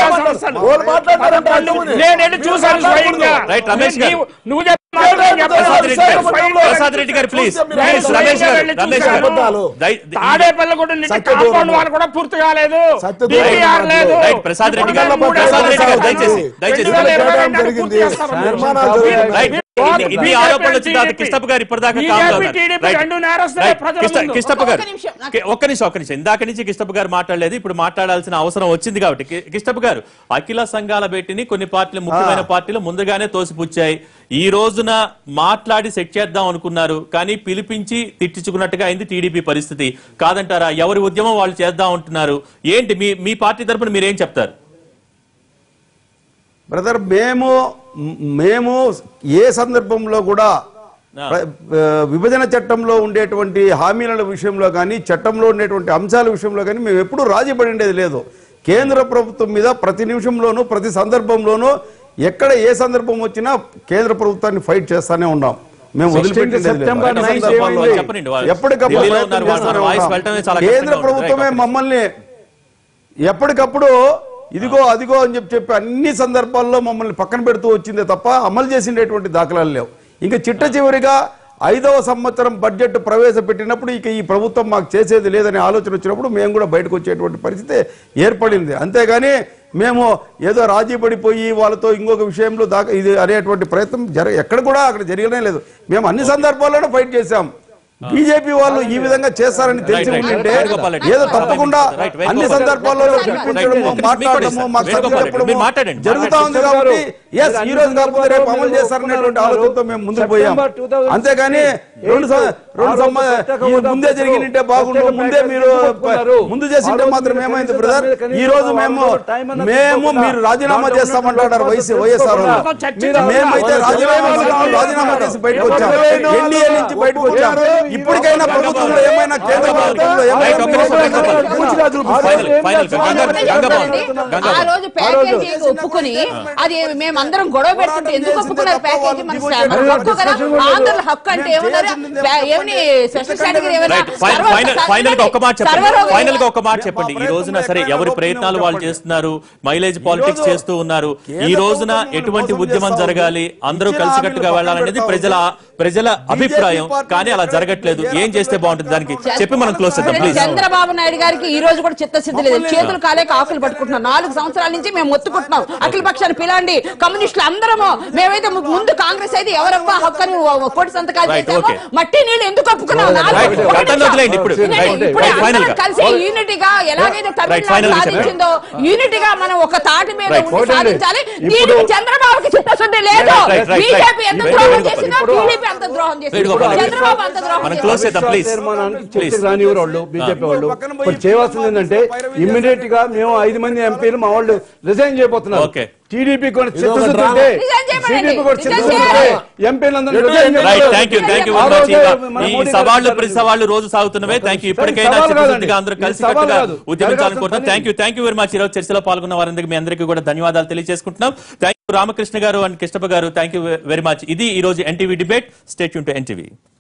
వాళ్ళు మాట్లాడతారంటే అర్థం ఉంది. నేను వెళ్ళి చూశాను స్వయంగా రైట్, రమేష్ గారు. నీవు- నువ్వు చెప్పిన మాట నేను చెప్పను. ప్రసాద్ రెడ్డి గారు స్వయంగా ప్రసాద్ రెడ్డి గారు ప్లీజ్ నేను ప్లీజ్ స్వయంగా రమేష్ గారు వెళ్ళి రమేష్ చూశాను. గారు అబద్ధాలు. దై- ఈ- తాడేపల్లి కూడా నిన్న సత్య కాంపౌండ్ దూరం. వాళ్ళు కూడా పూర్తి కాలేదు సత్య దూరం. DPR లేదు రైట్, ప్రసాద్ రెడ్డి గారు ఇప్పుడు మూడు ప్రసాద్ రెడ్డి గారు వేల దయచేసి రెండు దయచేసి వేల ఇరవై కేటాయింపు రెండు జరిగింది. పూర్తి చేస్తామన్నారు. నిర్మాణాలు జరిగాయి. రైట్ ఇన్ని- ఇన్ని ఆరోపణలు వచ్చిన తర్వాత కిష్టప్ప గారు ఇప్పటిదాకా BJP, calm గా ఉన్నారు. TDP Right. రెండు నేరస్తులే Right. ప్రజల కిష్ట- ముందు. కిష్టప్ప గారు ఒక్క నిమిషం, నాకు- కి- ఒక్క నిమిషం ఒక్క నిమిషం ఇందాక నుంచి కిష్టప్ప గారు మాట్లాడలేదు ఇప్పుడు మాట్లాడాల్సిన అవసరం వచ్చింది కాబట్టి కి- కిష్టప్ప గారు అఖిల సంఘాల భేటీని కొన్ని పార్టీలు ముఖ్యమైన పార్టీలు ముందుగానే తోసిపుచ్చాయి ఈ రోజున మాట్లాడి సెట్ చేద్దాం అనుకున్నారు కానీ పిలిపించి తిట్టించుకున్నట్టుగా అయింది టీడీపీ పరిస్థితి కాదంటారా ఎవరి ఉద్యమం వాళ్ళు చేద్దాం అంటున్నారు ఏంటి మీ మీ పార్టీ తరపున మీరేం చెప్తారు బ్రదర్ మేము మేము ఏ సందర్భంలో కూడా ఆ. ప్ర- ఆ, విభజన చట్టంలో ఉండేటువంటి హామీల విషయంలో కానీ చట్టంలో ఉండేటువంటి అంశాల విషయంలో కానీ మేము ఎప్పుడూ రాజీ పడి ఉండేది లేదు కేంద్ర ప్రభుత్వం మీద ప్రతి నిమిషంలోనూ ప్రతి సందర్భంలోనూ ఎక్కడ ఏ సందర్భం వచ్చినా కేంద్ర ప్రభుత్వాన్ని ఫైట్ చేస్తానే ఉన్నాం మేము 16th వదిలిపెట్టింది లేదు. సెప్టెంబర్ అన్ని నైన్త్ సందర్భాల్లో ఏమైంది? చెప్పండి వాళ్ళు. ఎప్పటికప్పుడు ఢిల్లీలో ప్రయత్నం ఉన్నారు, వాళ్ళ చేస్తూనే వాయిస్ ఉన్నాం. వెళ్ళటమే చాలా కేంద్ర కష్టంగా ఉంది. ప్రభుత్వమే రైట్, మమ్మల్ని ఎప్పటికప్పుడు ఇదిగో అదిగో అని చెప్పి చెప్పి అన్ని సందర్భాల్లో మమ్మల్ని పక్కన పెడుతూ వచ్చిందే తప్ప అమలు చేసినటువంటి దాఖలాలు లేవు ఇంకా చిట్ట చివరిగా ఐదవ సంవత్సరం బడ్జెట్ ప్రవేశపెట్టినప్పుడు ఇక ఈ ప్రభుత్వం మాకు చేసేది లేదనే ఆలోచన వచ్చినప్పుడు మేము కూడా బయటకు వచ్చేటువంటి పరిస్థితి ఏర్పడింది అంతేగాని మేము ఏదో రాజీ పడిపోయి వాళ్ళతో ఇంకొక విషయంలో దాకా ఇది అనేటువంటి ప్రయత్నం జర ఎక్కడ కూడా అక్కడ జరగనే లేదు మేము అన్ని సందర్భాల్లోనూ ఫైట్ చేశాం బీజేపీ వాళ్ళు ఈ విధంగా చేస్తారని తెలిసి రైట్, రైట్. ఉండింటే వేణుగోపాల్ రెడ్డి. ఏదో తప్పకుండా రైట్, వేణుగోపాల్ అన్ని రెడ్డి. సందర్భాల్లో రైట్, పిలిపించడము రైట్. మాట్లాడము మాకు వేణుగోపాల్ సర్ది రెడ్డి. చెప్పడము మీరు మాట్లాడండి. జరుగుతా ఉంది మాట్లాడండి. కాబట్టి ఎస్ మీరు ఈ రోజు అన్ని కాకపోతే రేపు అమలు సందర్భాల్లో చేస్తారనేటువంటి ఒప్పుకున్నారు. ఆలోచనతో మేము ముందుకు పోయాం సెప్టెంబర్ 2006 అంతేగాని రెండు సం- రెండు ఆ రోజు సంవ- ప్రత్యేక ఈ హోదా ముందే జరిగినట్టే బాగుండు ప్రత్యేక ముందే ప్యాకేజీ మీరు ఒప్పుకున్నారు. ముందు చేసింటే ఆ రోజు మాత్రం మీరు ఏమైంది కనీసం బ్రదర్ కనీసం ఈ రోజు ఆ మేము రోజు టైం అన్నది మేము తీసుకోకుండా మీరు రాజీనామా దాంట్లో చేస్తామంటారు ఉన్న వైసీ వైఎస్ఆర్ వాళ్ళు. ఒక చర్చ మేమైతే జరగాలి. రాజీనామా జరగాలి. చేస్తాం, రాజీనామా చేసి బయటకు వచ్చాం జరగాలి. ఎన్డీఏ నుంచి బయటకు వచ్చాం ఇప్పటికైనా ప్రభుత్వంలో ఏమైనా కేంద్ర ప్రభుత్వంలో రైట్, ఏమైనా ఒక్క నిమిషం, వేణుగోపాల్. ఫైనల్, ఫైనల్, గంగా- గంగాబాబు, ఆ గంగాబాబు. రోజు ప్యాకేజీ ఒప్పుకుని అది మేమందరం గొడవ పెడుతుంటే ఎందుకు ఒప్పుకున్నారు ప్యాకేజీ మన మన హక్కు కదా ఆంధ్రుల హక్కు అంటే ఏమన్నారు ప్యా- ఏమని స్పెషల్ కేటగిరీ ఏమైనా రైట్ ఫైనల్ సర్వ- ఫైనల్ సర్వ- ఫైనల్ గా ఒక మాట చెప్పండి సర్వరోగ- ఫైనల్ గా ఒక మాట చెప్పండి ఈ రోజున సరే ఎవరి ప్రయత్నాలు వాళ్ళు చేస్తున్నారు మైలేజ్ పాలిటిక్స్ చేస్తూ ఉన్నారు ఈ రోజున ఎటువంటి ఉద్యమం జరగాలి అందరూ కలిసికట్టుగా వెళ్ళాలనేది ప్రజల ప్రజల అభిప్రాయం కానీ అలా జరగట్లేదు ఏం చేస్తే బాగుంటుంది దానికి చెప్పి మనం క్లోజ్ చేద్దాం ప్లీజ్ చంద్రబాబు నాయుడు గారికి ఈ రోజు కూడా చిత్తశుద్ధి లేదు చేతులు కాలేక ఆకులు పట్టుకుంటున్నాం నాలుగు సంవత్సరాల నుంచి మేము మొత్తుకుంటున్నాం అఖిల పక్షాన్ని పిలండి కమ్యూనిస్టులు అందరము మేమైతే ము- ముందు కాంగ్రెస్ అయితే ఎవరబ్బా హక్కు అని ఓ- కోటి సంతకాలు Right, చేసామో okay. మట్టి నీళ్ళు ఎందుకు ఒప్పుకున్నాం నాలుగు- Right, ఒక గతంలో నిమిషం. వదిలేయండి ఇప్పుడు. వినండి, Right, ఇప్పుడే right, final అందరం గా. కలిసి యూనిటీగా ఎలాగైతే Right, తమిళనాడు final గా చెప్పండి. సాధించిందో యూనిటీగా మనం ఒక తాటి మీద Right, ఉండి ఒకటండి. సాధించాలి ఇప్పుడు- దీనికి చంద్రబాబుకి చిత్తశుద్ధి లేదు Right, right, right, బీజేపీ ఎంత right. ద్రోహం వేణుగోపాల్. చేసిందో టీడీపీ అంత ద్రోహం చేసింది వేణుగోపాల్. చంద్రబాబు అంత ద్రోహం మనం చేసింది క్లోజ్ చేద్దాం ప్లీజ్ తీర్మానానికి ప్లీజ్ చర్చకు రానివ్వరు వాళ్ళు బీజేపీ వాళ్ళు ఇప్పుడు చేయవలసింది ఏంటంటే ఇమ్మీడియట్ గా మేము ఐదు మంది ఎంపీలు మా వాళ్ళు రిజైన్ చేయబోతున్నారు Okay. టీడీపీ కూడా ఇది ఒక చిత్తశుద్ధి డ్రామా. ఉంటే రిజైన్ చేయమనండి. టీడీపీ కూడా రిజైన్ చిత్తశుద్ధి చేయాలి. ఉంటే ఎంపీలందరూ రైట్, రిజైన్ రైట్ చేయాలి. థ్యాంక్ యూ థ్యాంక్ యూ ఆ వెరీ మచ్ రోజే ఇంకా మన ఈ మోడీ గారు సవాళ్లు చెప్పారు. ప్రతి సవాళ్లు రోజు సాగుతున్నవే థ్యాంక్ యూ ఇప్పటికైనా సవాల్ చిత్తశుద్ధిగా కాదండి. అందరూ ఇది కలిసి సవాల్ కట్టుగా కాదు. ఉద్యమించాలనుకుంటున్నాం జరగాల్సిన thank you thank you very much ఈరోజు చర్చలో పాల్గొన్న వారందరికీ మీ అందరికీ కూడా ధన్యవాదాలు తెలియజేసుకుంటున్నాం థ్యాంక్ యూ రామకృష్ణ గారు అండ్ కృష్ణప్ప గారు థ్యాంక్ యూ వెరీ మచ్ ఇది ఈ రోజు NTV debate stay tuned to NTV